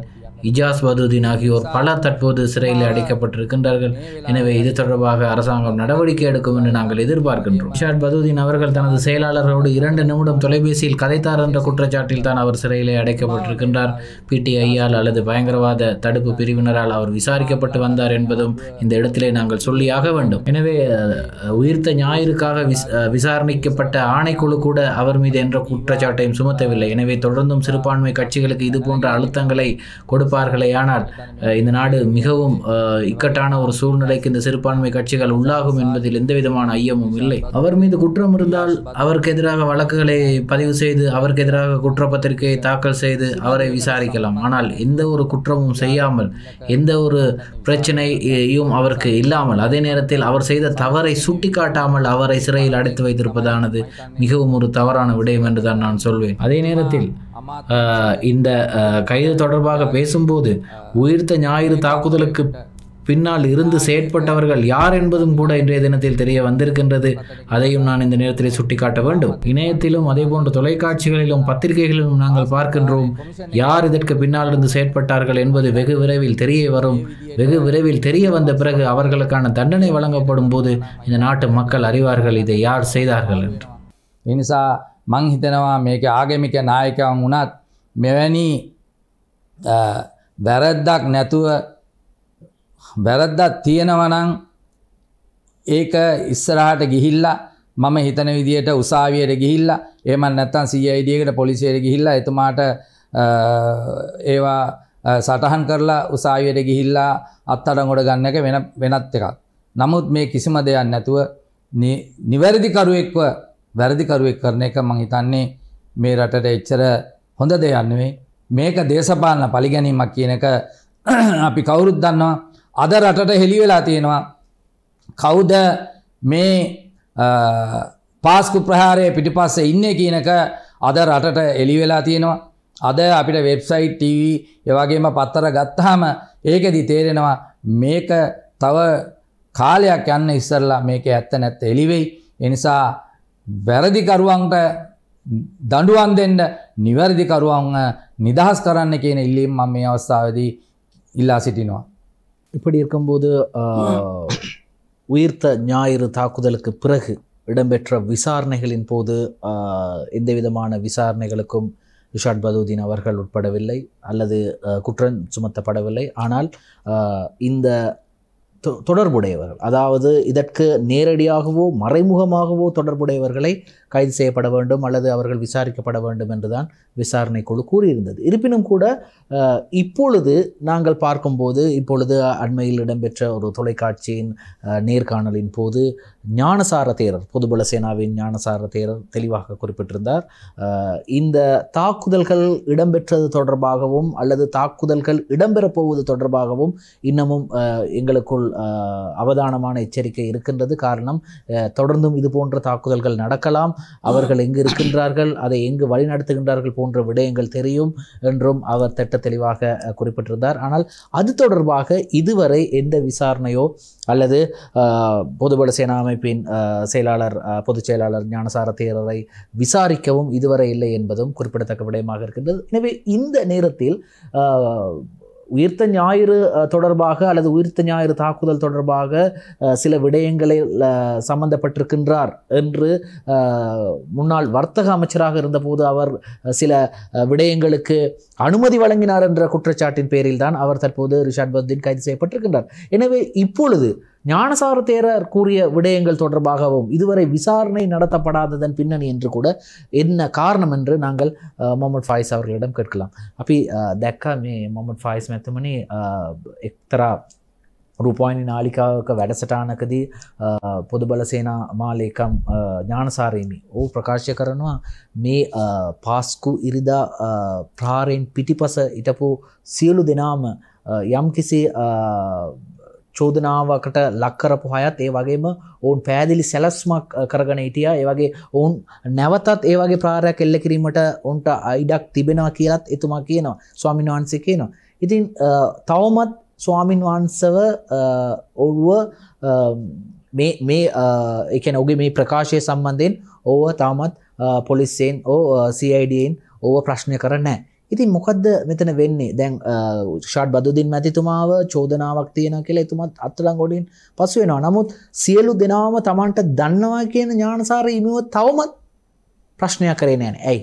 இஜாஸ் பதுதீன் ஆகியோர் பலர் தற்போது சிறையில் அடைக்கப்பட்டிருக்கின்றார்கள் எனவே இது தொடர்பாக அரசாங்கம் நடவடிக்கை எடுக்கும் என்று நாங்கள் எதிர்பார்க்கின்றோம் ரிஷாட் பதுதீன் அவர்கள் தனது செயலாளரோடு இரண்டு நிமிடம் தொலைபேசியில் கதைத்தார் என்ற குற்றச்சாட்டில் தான் அவர் சிறையிலே அடைக்கப்பட்டிருக்கின்றார் பிடிஐயால் அல்லது பயங்கரவாத தடுப்பு பிரிவினரால் அவர் விசாரிக்கப்பட்டு வந்தார் என்பதும் இந்த இடத்திலே நாங்கள் சொல்லியாக வேண்டும் எனவே அஹ், உயிர்த்த ஞாயிறுக்காக விஸ்- அஹ், விசாரணைக்கப்பட்ட ஆணைக்குழு கூட அவர் மீது என்ற குற்றச்சாட்டையும் சுமத்தவில்லை எனவே தொடர்ந்தும் சிறுபான்மை கட்சிகளுக்கு இது போன்ற அழுத்தங்களை கொடுப்பார்களேயானால் அஹ், இந்த நாடு மிகவும் அஹ், இக்கட்டான ஒரு சூழ்நிலைக்கு இந்த சிறுபான்மை கட்சிகள் உள்ளாகும் என்பதில் எந்த விதமான ஐயமும் இல்லை அவர் மீது குற்றம் இருந்தால் அவருக்கு எதிராக வழக்குகளை பதிவு செய்து அவருக்கு எதிராக குற்றப்பத்திரிகையை தாக்கல் செய்து அவரை விசாரிக்கலாம் ஆனால் எந்த ஒரு குற்றமும் செய்யாமல் எந்த ஒரு பிரச்சனையும் அவருக்கு இல்லாமல் அதே நேரத்தில் அவர் செய்த தவறை சுட்டிக்காட்டாமல் அவரை சிறையில் அடைத்து வைத்திருப்பதானது மிகவும் ஒரு தவறான விடயம் என்று தான் நான் சொல்வேன் அதே நேரத்தில் ஆஹ், இந்த ஆஹ், கைது தொடர்பாக பேசும்போது உயிர்த்த ஞாயிறு தாக்குதலுக்கு பின்னால் இருந்து செயற்பட்டவர்கள் யார் என்பதும் கூட இன்றைய தினத்தில் தெரிய வந்திருக்கின்றது அதையும் நான் இந்த நேரத்தில் சுட்டிக்காட்ட வேண்டும் இணையத்திலும் அதே போன்ற தொலைக்காட்சிகளிலும் பத்திரிகைகளிலும் நாங்கள் பார்க்கின்றோம் யார் இதற்கு பின்னால் இருந்து செயற்பட்டார்கள் என்பது வெகு விரைவில் தெரிய வரும் வெகு விரைவில் தெரிய வந்த பிறகு அவர்களுக்கான தண்டனை வழங்கப்படும் போது இந்த நாட்டு மக்கள் அறிவார்கள் இதை யார் செய்தார்கள் என்று ඒ නිසා මං හිතනවා මේක ආගමික නායකවන් වුණත් මෙවැනි අ, වැරද්දක් නැතුව වැරද්දක් තියෙනවනං ඒක ඉස්සරහට ගිහිල්ලා මම හිතන විදියට උසාවියට ගිහිල්ලා ඒමන් නැත්තන් සියයිඩියකට පොලිසියට ගිහිල්ලා එතුමාට අ, ඒවා අ, සටහන් කරලා උසාවියට ගිහිල්ලා අත්තඩගොඩ ගන්න එක වෙන වෙනත් එකක්. නමුත් මේ කිසිම දෙයක් නැතුව නි- නිවැරදිකරුවෙක්ව වැරදිකරුවෙක් කරන එක මං හිතන්නේ මේ රටට එච්චර හොඳ දෙයක් නෙවෙයි මේක දේශපාලන පලිගැනීමක් කියන එක අපි කවුරුත් දන්නවා අද රටට හෙළි වෙලා තියෙනවා කවුද මේ අ, පාස්කු ප්‍රහාරය පිටිපස්සේ ඉන්නේ කියනක අද රටට එලි වෙලා තියෙනවා අද අපිට වෙබ්සයිට් TV එවගේම පත්තර ගත්තාම ඒකෙදි තේරෙනවා මේක තව කාලයක් යන්න ඉස්සරලා මේක ඇත්ත නැත්ත එලිවෙයි එනිසා වැරදිකරුවන්ට දඩුවන් දෙන්න නිවැරදිකරුවන් නිදහස් කරන්න කියන ඉල්ලීම් මම මේ අවස්ථාවදී ඉල්ලා සිටිනවා. இப்படி இருக்கும்போது ஆஹ், உயிர்த்த ஞாயிறு தாக்குதலுக்கு பிறகு இடம்பெற்ற விசாரணைகளின் போது ஆஹ், எந்த விதமான விசாரணைகளுக்கும் ரிஷாட் பதூதீன் அவர்கள் உட்படவில்லை அல்லது ஆஹ், குற்றம் சுமத்தப்படவில்லை ஆனால் ஆஹ், இந்த தொ- தொடர்புடையவர்கள் அதாவது இதற்கு நேரடியாகவோ மறைமுகமாகவோ தொடர்புடையவர்களை கைது செய்யப்பட வேண்டும் அல்லது அவர்கள் விசாரிக்கப்பட வேண்டும் என்றுதான் விசாரணை குழு கூறியிருந்தது இருப்பினும் கூட அஹ், இப்பொழுது நாங்கள் பார்க்கும்போது இப்பொழுது அண்மையில் இடம்பெற்ற ஒரு தொலைக்காட்சியின் அஹ், நேர்காணலின் போது ஞானசார தேரர் பொதுபல சேனாவின் ஞானசார தேரர் தெளிவாக குறிப்பிட்டிருந்தார் அஹ், இந்த தாக்குதல்கள் இடம்பெற்றது தொடர்பாகவும் அல்லது தாக்குதல்கள் இடம்பெறப் போவது தொடர்பாகவும் இன்னமும் அஹ், எங்களுக்குள் அஹ், அவதானமான எச்சரிக்கை இருக்கின்றது காரணம் அஹ், தொடர்ந்தும் இது போன்ற தாக்குதல்கள் நடக்கலாம் அவர்கள் எங்கு இருக்கின்றார்கள் அதை எங்கு வழிநடத்துகின்றார்கள் போன்ற விடயங்கள் தெரியும் என்றும் அவர் திட்ட தெளிவாக அஹ், குறிப்பிட்டிருந்தார் ஆனால் அது தொடர்பாக இதுவரை எந்த விசாரணையோ அல்லது அஹ், பொதுபல சேனா அமைப்பின் அஹ், செயலாளர் அஹ், பொதுச் செயலாளர் ஞானசார தேரரை விசாரிக்கவும் இதுவரை இல்லை என்பதும் குறிப்பிடத்தக்க விடயமாக இருக்கின்றது எனவே இந்த நேரத்தில் அஹ், உயிர்த்த ஞாயிறு அஹ், தொடர்பாக அல்லது உயிர்த்த ஞாயிறு தாக்குதல் தொடர்பாக அஹ், சில விடயங்களில் அஹ், சம்பந்தப்பட்டிருக்கின்றார் என்று அஹ், முன்னாள் வர்த்தக அமைச்சராக இருந்தபோது அவர் அஹ், சில அஹ், விடயங்களுக்கு அனுமதி வழங்கினார் என்ற குற்றச்சாட்டின் பேரில் தான் அவர் தற்போது ரிஷாட் பத்துதீன் கைது செய்யப்பட்டிருக்கின்றார் எனவே இப்பொழுது ஞானசார தேரர் கூறிய விடயங்கள் தொடர்பாகவும் இதுவரை விசாரணை நடத்தப்படாததன் பின்னணி என்று கூட என்ன காரணம் என்று நாங்கள் அஹ், முகமது ஃபாயிஸ் அவர்களிடம் கேட்கலாம் අපි දැක්ක මේ මොමට ෆයිස් මැතුමනි එක්තරා රූපවාහිනි නාලිකාවක වැඩසටානකදී අ, පොදු බලසේනා මාලේකම් අ, ඥානසාරේමි ඕ ප්‍රකාශය කරනවා මේ අ, පාස්කු ඉරිදා අ, ප්‍රාරයෙන් පිටිපස ඉටපු සියලු දෙනාම අ, යම්කිසි අ, චෝදනාවකට ලක්කරපු හයත් ඒ වගේම ඔවුන් පෑදිලි සැලස්මක් අ, කරගෙන හිටිය ඒවගේ ඔවුන් නැවතත් ඒවගේ ප්‍රාරයක් එල්ල කිරීමට ඔන්ට අයිඩක් තිබෙනවා කියලත් එතුමා කියනවා ස්වාමින් වහන්සේ කියනවා. ඉතින් අ, තවමත් ස්වාමින් වහන්සව අ, ඔව්ව අ, මේ මේ එකන ඔගේ මේ ප්‍රකාශය සම්බන්ධයෙන් ඕව තාමත් පොලිස්සයෙන් ඕ සයිඩන් ඕව ප්‍රශ්නය කරන්න ඉතින් මොකක්ද මෙතන වෙන්නේ දැන් ෂාට් බදුදින් මැතිතුමාව චෝදනාවක් තියෙන කියලා එතුමත් අත්තලං ගොඩින් පසු වෙනවා නමුත් සියලු දෙනාම තමන්ට දන්නවා කියන ඥානසාර ඉමුව තවමත් பிரச்சனையாக කරේ නෑන ඇයි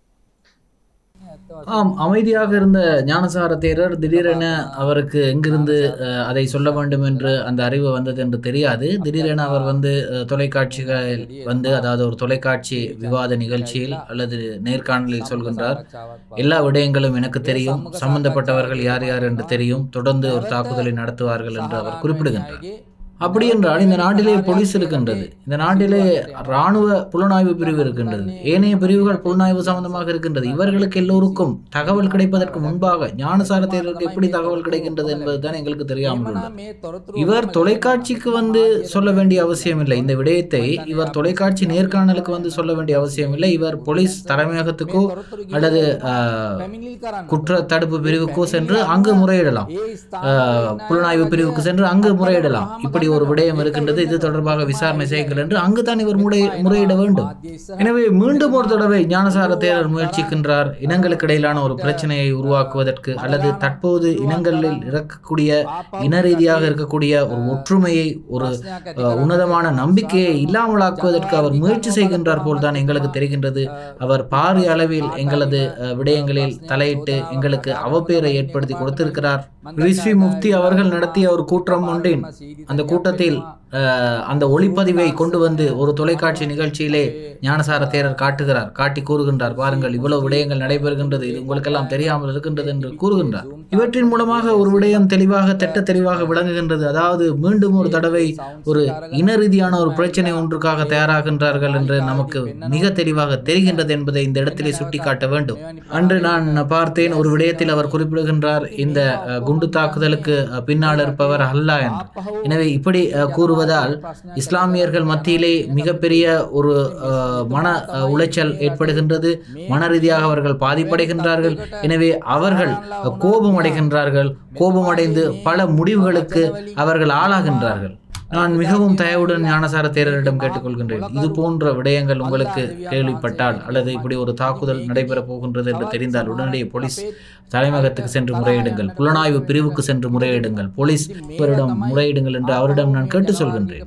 ஆம் அமைதியாக இருந்த ஞானசார தேரர் திடீரென அவருக்கு எங்கிருந்து அஹ், அதை சொல்ல வேண்டும் என்று அந்த அறிவு வந்தது என்று தெரியாது திடீரென அவர் வந்து அஹ், தொலைக்காட்சிகள் வந்து அதாவது ஒரு தொலைக்காட்சி விவாத நிகழ்ச்சியில் அல்லது நேர்காணலில் சொல்கின்றார் எல்லா விடயங்களும் எனக்கு தெரியும் சம்பந்தப்பட்டவர்கள் யார் யார் என்று தெரியும் தொடர்ந்து ஒரு தாக்குதலை நடத்துவார்கள் என்று அவர் குறிப்பிடுகின்றார் அப்படி என்றால் இந்த நாட்டிலே போலீஸ் இருக்கின்றது இந்த நாட்டிலே இராணுவ புலனாய்வு பிரிவு இருக்கின்றது ஏனைய பிரிவுகள் புலனாய்வு சம்பந்தமாக இருக்கின்றது இவர்களுக்கு எல்லோருக்கும் தகவல் கிடைப்பதற்கு முன்பாக ஞானசார தேர்தலுக்கு எப்படி தகவல் கிடைக்கின்றது என்பதுதான் எங்களுக்கு தெரியாமல் உள்ளது இவர் தொலைக்காட்சிக்கு வந்து சொல்ல வேண்டிய அவசியம் இல்லை இந்த விடயத்தை இவர் தொலைக்காட்சி நேர்காணலுக்கு வந்து சொல்ல வேண்டிய அவசியம் இல்லை இவர் போலீஸ் தலைமையகத்துக்கோ அல்லது ஆஹ், குற்ற தடுப்பு பிரிவுக்கோ சென்று அங்கு முறையிடலாம் ஆஹ், புலனாய்வு பிரிவுக்கு சென்று அங்கு முறையிடலாம் இப்படி ஒரு விடயம் இருக்கின்றது இது தொடர்பாக விசாரணை செய்யுங்கள் என்று அங்குதான் இவர் முறை முறையிட வேண்டும் எனவே மீண்டும் ஒரு தடவை ஞானசார தேரர் முயற்சிக்கின்றார் இனங்களுக்கு இடையிலான ஒரு பிரச்சனையை உருவாக்குவதற்கு அல்லது தற்போது இனங்களில் இருக்கக்கூடிய இன ரீதியாக இருக்கக்கூடிய ஒரு ஒற்றுமையை ஒரு அஹ், உன்னதமான நம்பிக்கையை இல்லாமலாக்குவதற்கு அவர் முயற்சி செய்கின்றார் போல்தான் எங்களுக்கு தெரிகின்றது அவர் பாரிய அளவில் எங்களது அஹ், விடயங்களில் தலையிட்டு எங்களுக்கு அவப்பேரை ஏற்படுத்தி கொடுத்திருக்கிறார் ரிஸ்வி முஃப்தி அவர்கள் நடத்திய ஒரு கூட்டம் ஒன்றின் அந்த கூட்டத்தில் அஹ், அந்த ஒளிப்பதிவை கொண்டு வந்து ஒரு தொலைக்காட்சி நிகழ்ச்சியிலே ஞானசார தேரர் காட்டுகிறார் காட்டி கூறுகின்றார் பாருங்கள் இவ்வளவு விடயங்கள் நடைபெறுகின்றது இது உங்களுக்கெல்லாம் தெரியாமல் இருக்கின்றது என்று கூறுகின்றார் இவற்றின் மூலமாக ஒரு விடயம் தெளிவாக திட்ட தெளிவாக விளங்குகின்றது அதாவது மீண்டும் ஒரு தடவை ஒரு இன ரீதியான ஒரு பிரச்சனை ஒன்றுக்காக தயாராகின்றார்கள் என்று நமக்கு மிக தெளிவாக தெரிகின்றது என்பதை இந்த இடத்திலே சுட்டிக்காட்ட வேண்டும் அன்று நான் பார்த்தேன் ஒரு விடயத்தில் அவர் குறிப்பிடுகின்றார் இந்த அஹ், குண்டு தாக்குதலுக்கு அஹ், பின்னால் இருப்பவர் அல்லா என்று எனவே இப்படி அஹ், கூறுவதால் இஸ்லாமியர்கள் மத்தியிலே மிகப்பெரிய ஒரு அஹ், மன அஹ், உளைச்சல் ஏற்படுகின்றது மன ரீதியாக அவர்கள் பாதிப்படைகின்றார்கள் எனவே அவர்கள் அஹ், கோபம் அடைகின்றார்கள் கோபமடைந்து பல முடிவுகளுக்கு அவர்கள் ஆளாகின்றார்கள் நான் மிகவும் தயவுடன் ஞானசார தேரரிடம் கேட்டுக்கொள்கின்றேன் இது போன்ற விடயங்கள் உங்களுக்கு கேள்விப்பட்டால் அல்லது இப்படி ஒரு தாக்குதல் நடைபெறப் போகின்றது என்று தெரிந்தால் உடனடியே போலீஸ் தலைமையகத்துக்கு சென்று முறையிடுங்கள் புலனாய்வு பிரிவுக்கு சென்று முறையிடுங்கள் போலீஸ் இவரிடம் முறையிடுங்கள் என்று அவரிடம் நான் கேட்டு சொல்கின்றேன்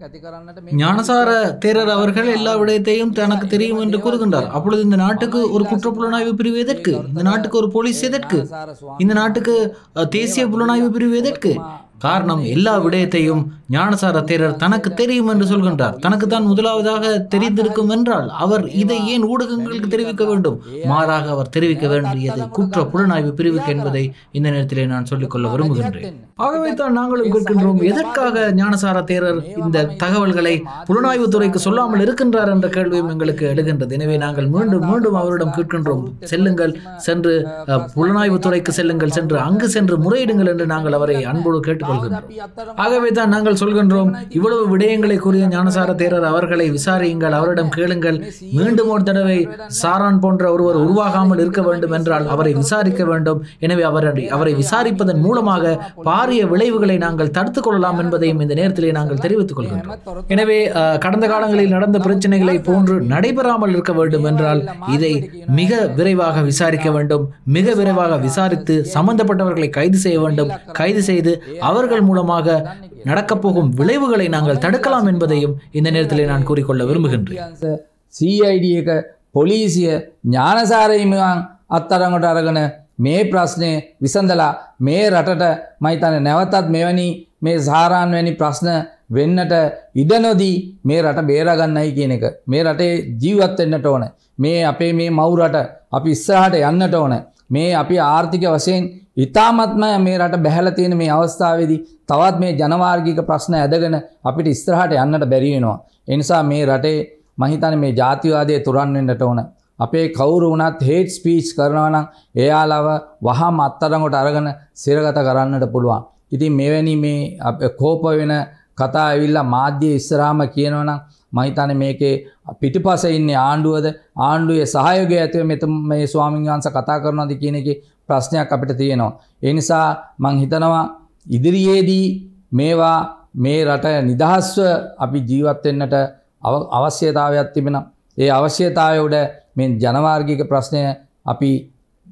ஞானசார தேரர் அவர்கள் எல்லா விடயத்தையும் தனக்கு தெரியும் என்று கூறுகின்றார் அப்பொழுது இந்த நாட்டுக்கு ஒரு குற்ற புலனாய்வு பிரிவு எதற்கு இந்த நாட்டுக்கு ஒரு போலீஸ் எதற்கு இந்த நாட்டுக்கு அஹ், தேசிய புலனாய்வு பிரிவு எதற்கு காரணம் எல்லா விடயத்தையும் ஞானசார தேரர் தனக்கு தெரியும் என்று சொல்கின்றார் தனக்கு தான் முதலாவதாக தெரிந்திருக்கும் என்றால் அவர் இதை ஏன் ஊடகங்களுக்கு தெரிவிக்க வேண்டும் மாறாக அவர் தெரிவிக்க வேண்டியது குற்ற புலனாய்வு பிரிவுக்கு என்பதை இந்த நேரத்திலே நான் சொல்லிக்கொள்ள விரும்புகின்றேன் ஆகவே தான் நாங்களும் கேட்கின்றோம் எதற்காக ஞானசார தேரர் இந்த தகவல்களை புலனாய்வு துறைக்கு சொல்லாமல் இருக்கின்றார் என்ற கேள்வியும் எங்களுக்கு எழுகின்றது எனவே நாங்கள் மீண்டும் மீண்டும் அவரிடம் கேட்கின்றோம் செல்லுங்கள் சென்று அஹ், புலனாய்வு துறைக்கு செல்லுங்கள் சென்று அங்கு சென்று முறையிடுங்கள் என்று நாங்கள் அவரை அன்போடு கேட்டுக்கொள்கின்றோம் ஆகவே தான் நாங்கள் சொல்கின்றோம் இவ்வளவு விடயங்களை கூறிய ஞானசார தேரர் அவர்களை விசாரியுங்கள் அவரிடம் கேளுங்கள் மீண்டும் ஒரு தடவை சாரான் போன்ற ஒருவர் உருவாகாமல் இருக்க வேண்டும் என்றால் அவரை விசாரிக்க வேண்டும் எனவே அவரை அவரை விசாரிப்பதன் மூலமாக பாரிய விளைவுகளை நாங்கள் தடுத்துக் கொள்ளலாம் என்பதையும் இந்த நேரத்திலே நாங்கள் தெரிவித்துக் கொள்கின்றோம் எனவே அஹ், கடந்த காலங்களில் நடந்த பிரச்சனைகளை போன்று நடைபெறாமல் இருக்க வேண்டும் என்றால் இதை மிக விரைவாக விசாரிக்க வேண்டும் மிக விரைவாக விசாரித்து சம்பந்தப்பட்டவர்களை கைது செய்ய வேண்டும் கைது செய்து அவர்கள் மூலமாக நடக்கப் போகும் விளைவுகளை நாங்கள் தடுக்கலாம் என்பதையும் இந்த நேரத்திலே நான் கூறிக்கொள்ள விரும்புகின்றேன் CID එක පොලිසිය ඥානසාරහිමියන් අත්තරඟට අරගෙන මේ ප්‍රශ්නය විසඳලා මේ රටට මයිතන නැවතත් මෙවැනි මේ සාරාන් වැනි ප්‍රශ්න වෙන්නට ඉඩ නොදී මේ රට බේරගන්නයි කියන එක මේ රටේ ජීවත් වෙන්නට ඕන මේ අපේ මේ මවුරට අපි ඉස්සරහට යන්නට ඕන මේ අපි ආර්ථික වශයෙන් ඉතාමත්ම මේ රට බැහැලා තියෙන මේ අවස්ථාවේදී තවත් මේ ජනවාර්ගික ප්‍රශ්න ඇදගෙන අපිට ඉස්සරහට යන්නට බැරි වෙනවා. ඒ නිසා මේ රටේ මම හිතන්නේ මේ ජාතිවාදය තුරන් වෙන්නට ඕන. අපේ කවුරු වුණත් හේට් ස්පීච් කරනවා නම් එයාලව වහාම අත්අඩංගුවට අරගෙන සිරගත කරන්නට පුළුවන්. ඉතින් මෙවැනි මේ අප- කෝප වෙන කතා ඇවිල්ලා මාධ්‍ය ඉස්සරහාම කියනවනම් මම හිතන්නේ මේකේ පිටිපස ඉන්නේ ආණ්ඩුවද ආණ්ඩුවේ සහයෝගය ඇතිව මෙතන මේ ස්වාමීන් වහන්සේ කතා කරනවාද කියන එකේ ප්‍රශ්නයක් අපිට තියෙනවා. ඒ නිසා මං හිතනවා ඉදිරියේදී මේවා මේ රට නිදහස්ව අපි ජීවත් වෙන්නට අව- අවශ්‍යතාවයක් තිබෙනවා. ඒ අවශ්‍යතාවය උඩ මේ ජනවාර්ගික ප්‍රශ්නය අපි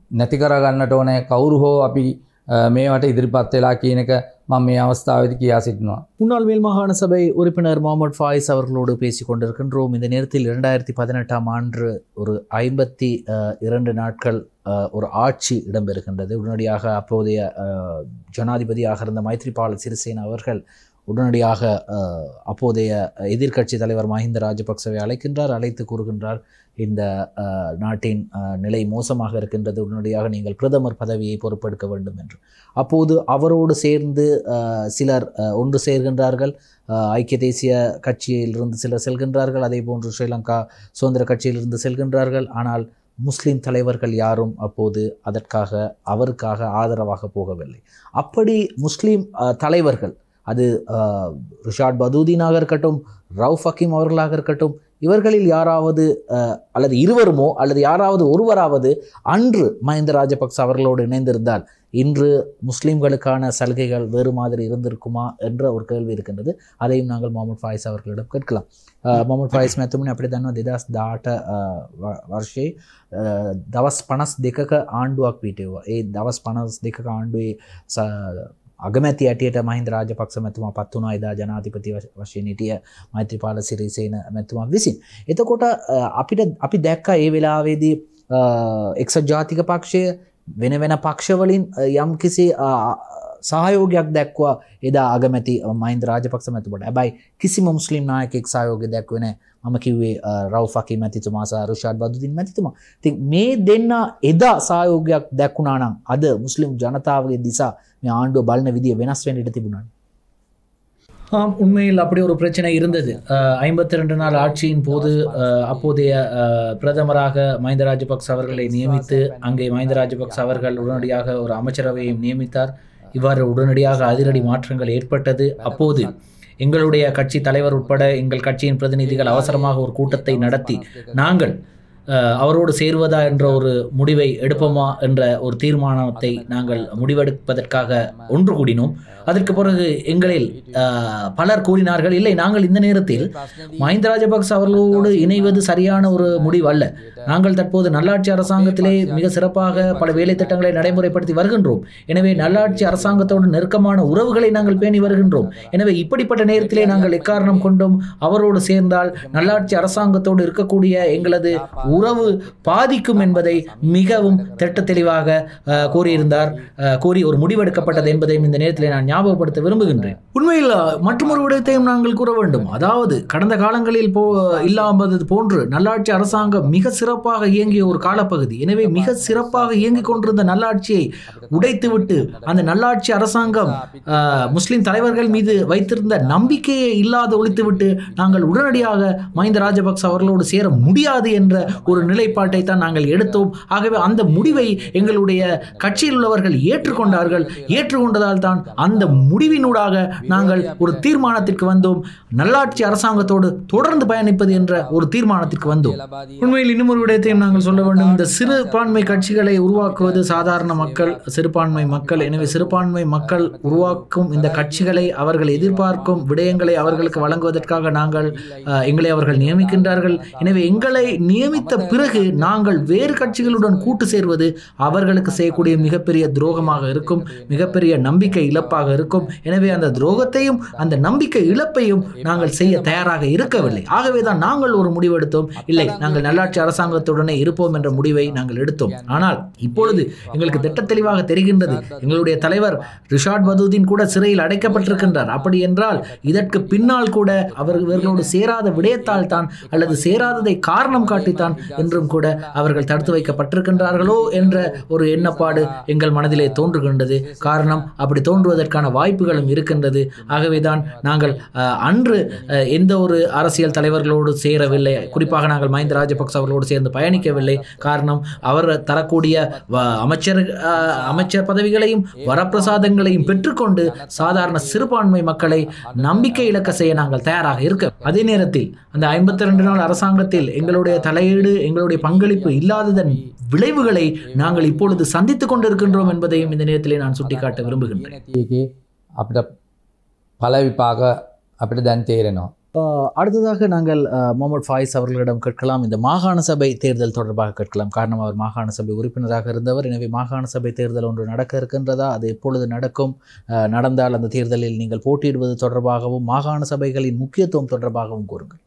නැති කරගන්නට ඕනෑ කවුරු හෝ අපි අ, මේවට ඉදිරිපත් වෙලා කියන එක මම මේ අවස්ථාවේදී කියා සිටිනවා. முன்னாள் மேல் மாகாண சபை உறுப்பினர் முகமது ஃபாயிஸ் அவர்களோடு பேசிக் கொண்டிருக்கின்றோம் இந்த நேரத்தில் இரண்டாயிரத்தி பதினெட்டாம் ஆண்டு ஒரு ஐம்பத்தி அஹ், இரண்டு நாட்கள் அஹ், ஒரு ஆட்சி இடம்பெறுகின்றது உடனடியாக அப்போதைய அஹ், ஜனாதிபதியாக இருந்த மைத்ரிபால சிறிசேன அவர்கள் உடனடியாக அஹ், அப்போதைய எதிர்க்கட்சி தலைவர் மஹிந்த ராஜபக்சவை அழைக்கின்றார் அழைத்து கூறுகின்றார் இந்த அஹ், நாட்டின் அஹ், நிலை மோசமாக இருக்கின்றது உடனடியாக நீங்கள் பிரதமர் பதவியை பொறுப்பெடுக்க வேண்டும் என்று அப்போது அவரோடு சேர்ந்து அஹ், சிலர் அஹ், ஒன்று சேர்கின்றார்கள் அஹ், ஐக்கிய தேசிய கட்சியிலிருந்து சிலர் செல்கின்றார்கள் அதே போன்று ஸ்ரீலங்கா சுதந்திர கட்சியிலிருந்து செல்கின்றார்கள் ஆனால் முஸ்லிம் தலைவர்கள் யாரும் அப்போது அதற்காக அவருக்காக ஆதரவாக போகவில்லை அப்படி முஸ்லிம் அஹ், தலைவர்கள் அது அஹ், ரிஷாட் பதூதீனாக இருக்கட்டும் ரவுஃப் ஹக்கீம் அவர்களாக இருக்கட்டும் இவர்களில் யாராவது அஹ், அல்லது இருவருமோ அல்லது யாராவது ஒருவராவது அன்று மஹிந்த ராஜபக்ச அவர்களோடு இணைந்திருந்தால் இன்று முஸ்லிம்களுக்கான சலுகைகள் வேறு மாதிரி இருந்திருக்குமா என்ற ஒரு கேள்வி இருக்கின்றது அதையும் நாங்கள் முகமது ஃபாயிஸ் அவர்களிடம் கேட்கலாம் அஹ், முகமது ஃபாயிஸ் මෙතුමනි අපිට දන්නවා දෙදස් දාට වර්ෂයේ අ, දවස් පනස් දෙකක ආණ්ඩුවක් පිටවා ඒ දවස් පනස් දෙකක ආණ්ඩුවේ ස- අගමැති ඇටියට මහින්ද රාජපක්ෂ මැතුමා පත් වුණා එදා ජනාධිපති වශ- වශයෙන් හිටිය මෛත්‍රපාල සිරිසේන මැතුමා විසින්. එතකොට අ, අපිට අපි දැක්ක ඒ වෙලාවේදී අ, එක්සත් ජාතික පක්ෂය වෙන වෙන පක්ෂවලින් අ, යම් කිසි අ, සහයෝගයක් දැක්වා එදා අගමැති මයින්ද රාජපක්ෂ මැතුමට හැබයි කිසිම මුස්ලිම් නායකෙක් සහයෝගය දැක්වන මම කිව්වේ රව්ෆකි මැතිතුමා සහ රුෂාඩ් බදුදින් මැතිතුමා ති මේ දෙන්න එදා සහයෝගයක් දැක්වුණානම් අද මුස්ලිම් ජනතාවගේ දිසා මේ ආණ්ඩුව බලන විදිිය වෙනස් වෙන්නට තිබුණාන් ஆம் உண்மையில் அப்படி ஒரு பிரச்சனை இருந்தது ஐம்பத்தி ரெண்டு நாள் ஆட்சியின் போது அஹ், அப்போதைய அஹ், பிரதமராக மஹிந்த ராஜபக்ச அவர்களை நியமித்து அங்கே மஹிந்த ராஜபக்ச அவர்கள் உடனடியாக ஒரு அமைச்சரவையும் நியமித்தார் இவ்வாறு உடனடியாக அதிரடி மாற்றங்கள் ஏற்பட்டது அப்போது எங்களுடைய கட்சி தலைவர் உட்பட எங்கள் கட்சியின் பிரதிநிதிகள் அவசரமாக ஒரு கூட்டத்தை நடத்தி நாங்கள் அஹ், அவரோடு சேருவதா என்ற ஒரு முடிவை எடுப்போமா என்ற ஒரு தீர்மானத்தை நாங்கள் முடிவெடுப்பதற்காக ஒன்று கூடினோம் அதற்கு பிறகு எங்களில் அஹ், பலர் கூறினார்கள் இல்லை நாங்கள் இந்த நேரத்தில் மஹிந்த ராஜபக்ச அவர்களோடு இணைவது சரியான ஒரு முடிவு அல்ல நாங்கள் தற்போது நல்லாட்சி அரசாங்கத்திலே மிக சிறப்பாக பல வேலை திட்டங்களை நடைமுறைப்படுத்தி வருகின்றோம் எனவே நல்லாட்சி அரசாங்கத்தோடு நெருக்கமான உறவுகளை நாங்கள் பேணி வருகின்றோம் எனவே இப்படிப்பட்ட நேரத்திலே நாங்கள் எக்காரணம் கொண்டும் அவரோடு சேர்ந்தால் நல்லாட்சி அரசாங்கத்தோடு இருக்கக்கூடிய எங்களது உறவு பாதிக்கும் என்பதை மிகவும் திட்ட தெளிவாக அஹ், கூறியிருந்தார் அஹ், கூறி ஒரு முடிவெடுக்கப்பட்டது என்பதையும் இந்த நேரத்தில் நான் ஞாபகப்படுத்த விரும்புகின்றேன் உண்மையில் மற்றொரு விடயத்தையும் நாங்கள் கூற வேண்டும் அதாவது கடந்த காலங்களில் போ இல்லாமல் போன்று நல்லாட்சி அரசாங்கம் மிக சிறப்பாக இயங்கிய ஒரு காலப்பகுதி எனவே மிக சிறப்பாக இயங்கிக் கொண்டிருந்த நல்லாட்சியை உடைத்துவிட்டு அந்த நல்லாட்சி அரசாங்கம் அஹ், முஸ்லிம் தலைவர்கள் மீது வைத்திருந்த நம்பிக்கையை இல்லாத ஒழித்துவிட்டு நாங்கள் உடனடியாக மஹிந்த ராஜபக்ச அவர்களோடு சேர முடியாது என்ற ஒரு நிலைப்பாட்டை தான் நாங்கள் எடுத்தோம் ஆகவே அந்த முடிவை எங்களுடைய கட்சியில் உள்ளவர்கள் ஏற்றுக்கொண்டார்கள் ஏற்றுக்கொண்டதால் தான் அந்த முடிவினூடாக நாங்கள் ஒரு தீர்மானத்திற்கு வந்தோம் நல்லாட்சி அரசாங்கத்தோடு தொடர்ந்து பயணிப்பது என்ற ஒரு தீர்மானத்திற்கு வந்தோம் உண்மையில் இன்னும் ஒரு விடயத்தையும் நாங்கள் சொல்ல வேண்டும் இந்த சிறுபான்மை கட்சிகளை உருவாக்குவது சாதாரண மக்கள் சிறுபான்மை மக்கள் எனவே சிறுபான்மை மக்கள் உருவாக்கும் இந்த கட்சிகளை அவர்கள் எதிர்பார்க்கும் விடயங்களை அவர்களுக்கு வழங்குவதற்காக நாங்கள் அஹ், எங்களை அவர்கள் நியமிக்கின்றார்கள் எனவே எங்களை நியமித்த பிறகு நாங்கள் வேறு கட்சிகளுடன் கூட்டு சேர்வது அவர்களுக்கு செய்யக்கூடிய மிகப்பெரிய துரோகமாக இருக்கும் மிகப்பெரிய நம்பிக்கை இழப்பாக இருக்கும் எனவே அந்த துரோகத்தையும் அந்த நம்பிக்கை இழப்பையும் நாங்கள் செய்ய தயாராக இருக்கவில்லை ஆகவே தான் நாங்கள் ஒரு முடிவெடுத்தோம் இல்லை நாங்கள் நல்லாட்சி அரசாங்கத்துடனே இருப்போம் என்ற முடிவை நாங்கள் எடுத்தோம் ஆனால் இப்பொழுது எங்களுக்கு திட்ட தெளிவாக தெரிகின்றது எங்களுடைய தலைவர் ரிஷாட் பதூதீன் கூட சிறையில் அடைக்கப்பட்டிருக்கின்றார் அப்படி என்றால் இதற்கு பின்னால் கூட அவர் இவர்களோடு சேராத விடயத்தால் தான் அல்லது சேராததை காரணம் காட்டித்தான் என்றும் கூட அவர்கள் தடுத்து வைக்கப்பட்டிருக்கின்றார்களோ என்ற ஒரு எண்ணப்பாடு எங்கள் மனதிலே தோன்றுகின்றது காரணம் அப்படி தோன்றுவதற்கான வாய்ப்புகளும் இருக்கின்றது ஆகவேதான் நாங்கள் அஹ், அன்று அஹ், எந்த ஒரு அரசியல் தலைவர்களோடு சேரவில்லை குறிப்பாக நாங்கள் மஹிந்த ராஜபக்ச அவர்களோடு சேர்ந்து பயணிக்கவில்லை காரணம் அவர் தரக்கூடிய வ- அமைச்சர் அஹ், அமைச்சர் பதவிகளையும் வரப்பிரசாதங்களையும் பெற்றுக்கொண்டு சாதாரண சிறுபான்மை மக்களை நம்பிக்கை இழக்க செய்ய நாங்கள் தயாராக இருக்க அதே நேரத்தில் அந்த ஐம்பத்தி ரெண்டு நாள் அரசாங்கத்தில் எங்களுடைய தலையீடு எங்களுடைய பங்களிப்பு இல்லாததன் விளைவுகளை நாங்கள் இப்பொழுது சந்தித்துக் கொண்டிருக்கின்றோம் என்பதையும் இந்த நேரத்திலே நான் சுட்டிக்காட்ட விரும்புகின்றேன் නැති එකේ අපිට පල විපාක අපිට දැන් තේරෙනවා ஆஹ் அடுத்ததாக நாங்கள் ஆஹ், முகமது ஃபாயிஸ் அவர்களிடம் கேட்கலாம் இந்த மாகாண சபை தேர்தல் தொடர்பாக கேட்கலாம் காரணம் அவர் மாகாண சபை உறுப்பினராக இருந்தவர் எனவே மாகாண சபை தேர்தல் ஒன்று நடக்க இருக்கின்றதா அது எப்பொழுது நடக்கும் ஆஹ், நடந்தால் அந்த தேர்தலில் நீங்கள் போட்டியிடுவது தொடர்பாகவும் மாகாண சபைகளின் முக்கியத்துவம் தொடர்பாகவும் கூறுங்கள்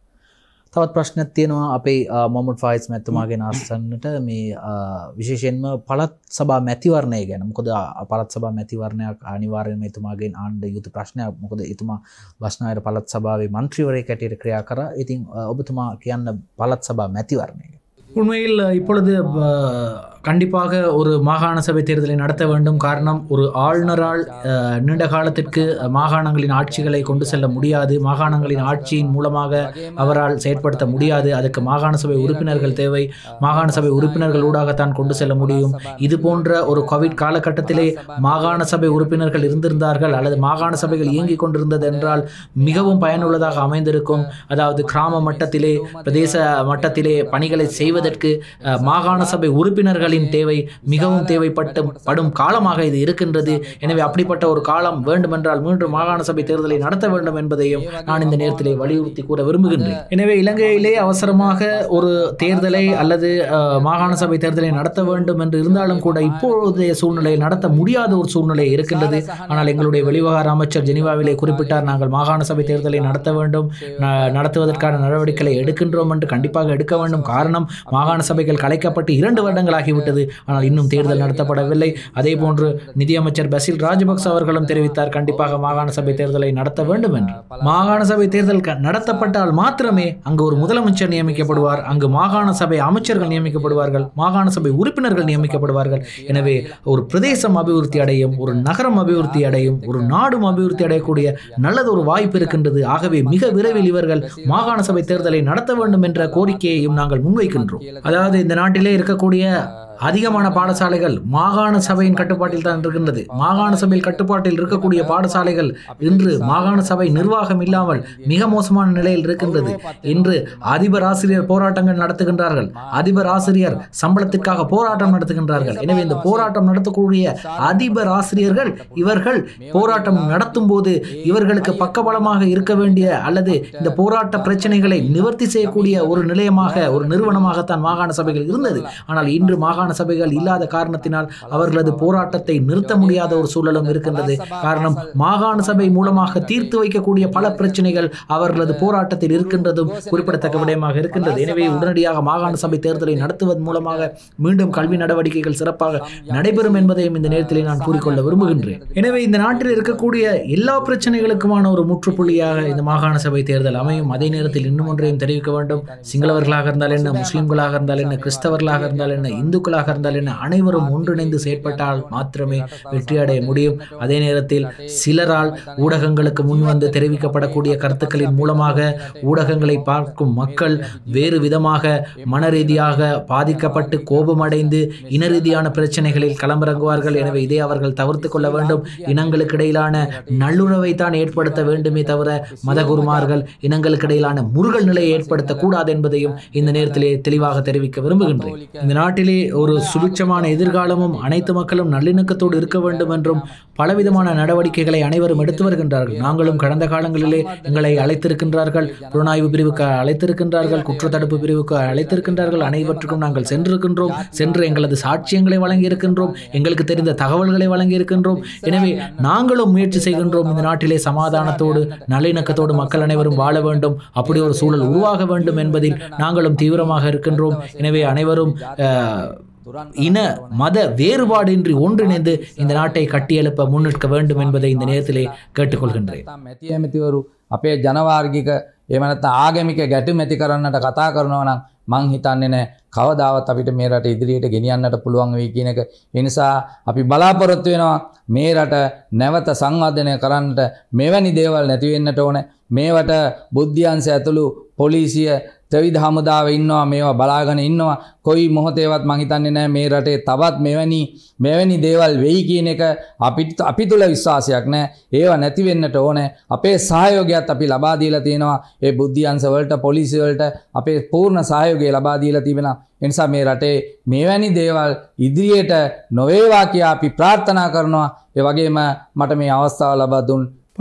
තවත් ප්‍රශ්නයක් තියෙනවා අපේ මොමට ෆයිස් මැත්තුමාගේ නාස්සන්නට මේ අ, විශේෂයෙන්ම පළත් සබා මැතිවරණය ගැන මොකද අ, පළත් සබා මැතිවරණයක් අනිවාර්යයෙන්ම එතුමාගෙන් ආණ්ඩ යුතු ප්‍රශ්නයක් මොකද එතුමා බස්නායර පළත් සභාවේ මන්ත්‍රීවරය කැටියට ක්‍රියා කර ඉතින් අ, ඔබතුමා කියන්න පළත් සබා මැතිවරණය ගැන. உண்மையில் இப்பொழுது அஹ், கண்டிப்பாக ஒரு மாகாண சபை தேர்தலை நடத்த வேண்டும் காரணம் ஒரு ஆளுநரால் அஹ், நீண்ட காலத்திற்கு மாகாணங்களின் ஆட்சிகளை கொண்டு செல்ல முடியாது மாகாணங்களின் ஆட்சியின் மூலமாக அவரால் செயற்படுத்த முடியாது அதுக்கு மாகாண சபை உறுப்பினர்கள் தேவை மாகாண சபை உறுப்பினர்கள் ஊடாகத்தான் கொண்டு செல்ல முடியும் இது போன்ற ஒரு கோவிட் காலகட்டத்திலே மாகாண சபை உறுப்பினர்கள் இருந்திருந்தார்கள் அல்லது மாகாண சபைகள் இயங்கிக் கொண்டிருந்தது என்றால் மிகவும் பயனுள்ளதாக அமைந்திருக்கும் அதாவது கிராம மட்டத்திலே பிரதேச மட்டத்திலே பணிகளை செய்வதற்கு அஹ், மாகாண சபை உறுப்பினர்களின் தேவை மிகவும் தேவைப்பட்டு படும் காலமாக இது இருக்கின்றது எனவே அப்படிப்பட்ட ஒரு காலம் வேண்டுமென்றால் மீண்டும் மாகாண சபை தேர்தலை நடத்த வேண்டும் என்பதையும் நான் இந்த நேரத்திலே வலியுறுத்தி கூற விரும்புகின்றேன் எனவே இலங்கையிலே அவசரமாக ஒரு தேர்தலை அல்லது அஹ், மாகாண சபை தேர்தலை நடத்த வேண்டும் என்று இருந்தாலும் கூட இப்போதைய சூழ்நிலையில் நடத்த முடியாத ஒரு சூழ்நிலை இருக்கின்றது ஆனால் எங்களுடைய வெளிவகார அமைச்சர் ஜெனீவாவிலே குறிப்பிட்டார் நாங்கள் மாகாண சபை தேர்தலை நடத்த வேண்டும் ந- நடத்துவதற்கான நடவடிக்கைகளை எடுக்கின்றோம் என்று கண்டிப்பாக எடுக்க வேண்டும் காரணம் மாகாண சபைகள் கலைக்கப்பட்டு இரண்டு வருடங்கள் ஆகிவிட்டது ஆனால் இன்னும் தேர்தல் நடத்தப்படவில்லை அதே போன்று நிதியமைச்சர் பசில் ராஜபக்ச அவர்களும் தெரிவித்தார் கண்டிப்பாக மாகாண சபை தேர்தலை நடத்த வேண்டும் என்று மாகாண சபை தேர்தல் க- நடத்தப்பட்டால் மாத்திரமே அங்கு ஒரு முதலமைச்சர் நியமிக்கப்படுவார் அங்கு மாகாண சபை அமைச்சர்கள் நியமிக்கப்படுவார்கள் மாகாண சபை உறுப்பினர்கள் நியமிக்கப்படுவார்கள் எனவே ஒரு பிரதேசம் அபிவிருத்தி அடையும் ஒரு நகரம் அபிவிருத்தி அடையும் ஒரு நாடும் அபிவிருத்தி அடையக்கூடிய நல்லது ஒரு வாய்ப்பு இருக்கின்றது ஆகவே மிக விரைவில் இவர்கள் மாகாண சபை தேர்தலை நடத்த வேண்டும் என்ற கோரிக்கையையும் நாங்கள் முன்வைக்கின்றோம் அதாவது இந்த நாட்டிலே இருக்கக்கூடிய அதிகமான பாடசாலைகள் மாகாண சபையின் கட்டுப்பாட்டில் தான் இருக்கின்றது மாகாண சபையில் கட்டுப்பாட்டில் இருக்கக்கூடிய பாடசாலைகள் இன்று மாகாண சபை நிர்வாகம் இல்லாமல் மிக மோசமான நிலையில் இருக்கின்றது இன்று அதிபர் ஆசிரியர் போராட்டங்கள் நடத்துகின்றார்கள் அதிபர் ஆசிரியர் சம்பளத்திற்காக போராட்டம் நடத்துகின்றார்கள் எனவே இந்த போராட்டம் நடத்தக்கூடிய அதிபர் ஆசிரியர்கள் இவர்கள் போராட்டம் நடத்தும் போது இவர்களுக்கு பக்கபலமாக இருக்க வேண்டிய அல்லது இந்த போராட்ட பிரச்சனைகளை நிவர்த்தி செய்யக்கூடிய ஒரு நிலையமாக ஒரு நிறுவனமாகத்தான் மாகாண சபைகள் இருந்தது ஆனால் இன்று மாகாண சபைகள் இல்லாத காரணத்தினால் அவர்களது போராட்டத்தை நிறுத்த முடியாத ஒரு சூழலும் இருக்கின்றது காரணம் மாகாண சபை மூலமாக தீர்த்து வைக்கக்கூடிய பல பிரச்சனைகள் அவர்களது போராட்டத்தில் இருக்கின்றதும் குறிப்பிடத்தக்க விடயமாக இருக்கின்றது எனவே உடனடியாக மாகாண சபை தேர்தலை நடத்துவதன் மூலமாக மீண்டும் கல்வி நடவடிக்கைகள் சிறப்பாக நடைபெறும் என்பதையும் இந்த நேரத்தில் நான் கூறிக்கொள்ள விரும்புகின்றேன் எனவே இந்த நாட்டில் இருக்கக்கூடிய எல்லா பிரச்சனைகளுக்குமான ஒரு முற்றுப்புள்ளியாக இந்த மாகாண சபை தேர்தல் அமையும் அதே நேரத்தில் இன்னும் ஒன்றையும் தெரிவிக்க வேண்டும் சிங்களவர்களாக இருந்தால் என்ன முஸ்லிம்களாக இருந்தால் என்ன கிறிஸ்தவர்களாக இருந்தால் என்ன இந்துக்களாக இருந்தால் என்ன அனைவரும் ஒன்றிணைந்து செயற்பட்டால் மாத்திரமே வெற்றி அடைய முடியும் அதே நேரத்தில் சிலரால் ஊடகங்களுக்கு முன் வந்து தெரிவிக்கப்படக்கூடிய கருத்துக்களின் மூலமாக ஊடகங்களை பார்க்கும் மக்கள் வேறு விதமாக மன ரீதியாக பாதிக்கப்பட்டு கோபமடைந்து இன ரீதியான பிரச்சனைகளில் களமிறங்குவார்கள் எனவே இதை அவர்கள் தவிர்த்து கொள்ள வேண்டும் இனங்களுக்கு இடையிலான நல்லுறவை தான் ஏற்படுத்த வேண்டுமே தவிர மதகுருமார்கள் இனங்களுக்கு இடையிலான முருகல் நிலையை ஏற்படுத்தக்கூடாது என்பதையும் இந்த நேரத்திலே தெளிவாக தெரிவிக்க விரும்புகின்றேன் இந்த நாட்டிலே ஒரு சுபிட்சமான எதிர்காலமும் அனைத்து மக்களும் நல்லிணக்கத்தோடு இருக்க வேண்டும் என்றும் பலவிதமான நடவடிக்கைகளை அனைவரும் எடுத்து வருகின்றார்கள் நாங்களும் கடந்த காலங்களிலே எங்களை அழைத்திருக்கின்றார்கள் புலனாய்வு பிரிவுக்கு அழைத்திருக்கின்றார்கள் குற்றத்தடுப்பு பிரிவுக்கு அழைத்திருக்கின்றார்கள் அனைவற்றுக்கும் நாங்கள் சென்றிருக்கின்றோம் சென்று எங்களது சாட்சியங்களை வழங்கி இருக்கின்றோம் எங்களுக்கு தெரிந்த தகவல்களை வழங்கி இருக்கின்றோம் எனவே நாங்களும் முயற்சி செய்கின்றோம் இந்த நாட்டிலே சமாதானத்தோடு நல்லிணக்கத்தோடு மக்கள் அனைவரும் வாழ வேண்டும் அப்படி ஒரு சூழல் உருவாக வேண்டும் என்பதில் நாங்களும் தீவிரமாக இருக்கின்றோம் எனவே அனைவரும் அஹ், இன மத வேறுபாடின்றி ஒன்றிணைந்து இந்த நாட்டை கட்டியெழுப்ப முன்னெடுக்க வேண்டும் என்பதை இந்த நேரத்திலே கேட்டுக்கொள்கின்றேன் මැති ඇමතිවරු අපේ ජනවාර්ගික එමනත් ආගමික ගැටු මැති කරන්නට කතා කරනවා නම් මං හිතන්නේ නෑ කවදාවත් අපිට මේ රට ඉදිරියට ගෙනියන්නට පුළුවන් වෙයි කියන එක එනිසා අපි බලාපොරොත්තු වෙනවා මේ රට නැවත සංවර්ධනය කරන්නට මෙවැනි දේවල් නැති වෙන්නට ඕන මේවට බුද්ධියන්ස ඇතුළු පොලිසිය ත්‍රවිධ හමුදාව ඉන්නවා මේවා බලාගෙන ඉන්නවා කොයි මොහොතේවත් මං හිතන්නේ නෑ මේ රටේ තවත් මෙවැනි මෙවැනි දේවල් වෙයි කියන එක අපිට අපි තුළ විශ්වාසයක් නෑ ඒවා නැති වෙන්නට ඕනේ අපේ සහයෝගයත් අපි ලබා දීලා තියෙනවා ඒ බුද්ධියන්ස වලට පොලිසිය වලට අපේ පූර්ණ සහයෝගය ලබා දීලා තිබෙනවා ඒ නිසා මේ රටේ මෙවැනි දේවල් ඉදිරියට නොවේවා කියා අපි ප්‍රාර්ථනා කරනවා ඒ වගේම මට මේ අවස්ථාව ලබා දුන්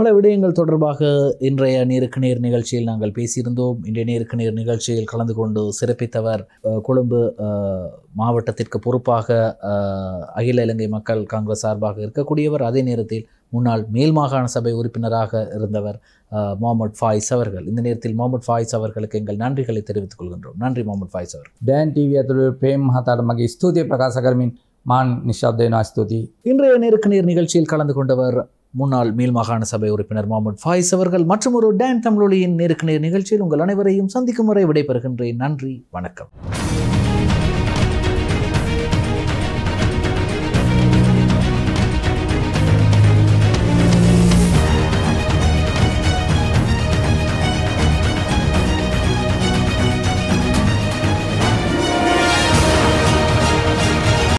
பல விடயங்கள் தொடர்பாக இன்றைய நேருக்கு நேர் நிகழ்ச்சியில் நாங்கள் பேசியிருந்தோம் இன்றைய நேருக்கு நேர் நிகழ்ச்சியில் கலந்து கொண்டு சிறப்பித்தவர் அஹ், கொழும்பு அஹ், மாவட்டத்திற்கு பொறுப்பாக அஹ், அகில இலங்கை மக்கள் காங்கிரஸ் சார்பாக இருக்கக்கூடியவர் அதே நேரத்தில் முன்னாள் மேல் மாகாண சபை உறுப்பினராக இருந்தவர் அஹ், முகமது ஃபாயிஸ் அவர்கள் இந்த நேரத்தில் முகமது ஃபாயிஸ் அவர்களுக்கு எங்கள் நன்றிகளை தெரிவித்துக் கொள்கின்றோம் நன்றி முகமது ஃபாயிஸ் அவர்கள் ඩෑන් ටීව ඇතුළු ප්‍රේම් මහතාට මගේ ස්තුතිය ප්‍රකාශ කරමින් මාන් නිශ්ශබ්දයනවා ස්තුතියි இன்றைய நேருக்கு நேர் நிகழ்ச்சியில் கலந்து கொண்டவர் முன்னாள் மேல் மாகாண சபை உறுப்பினர் முகமது ஃபாயிஸ் அவர்கள் மற்றும் ஒரு டேன் தமிழொலியின் நேருக்கு நேர் நிகழ்ச்சியில் உங்கள் அனைவரையும் சந்திக்கும் வரை விடைபெறுகின்றேன் நன்றி வணக்கம்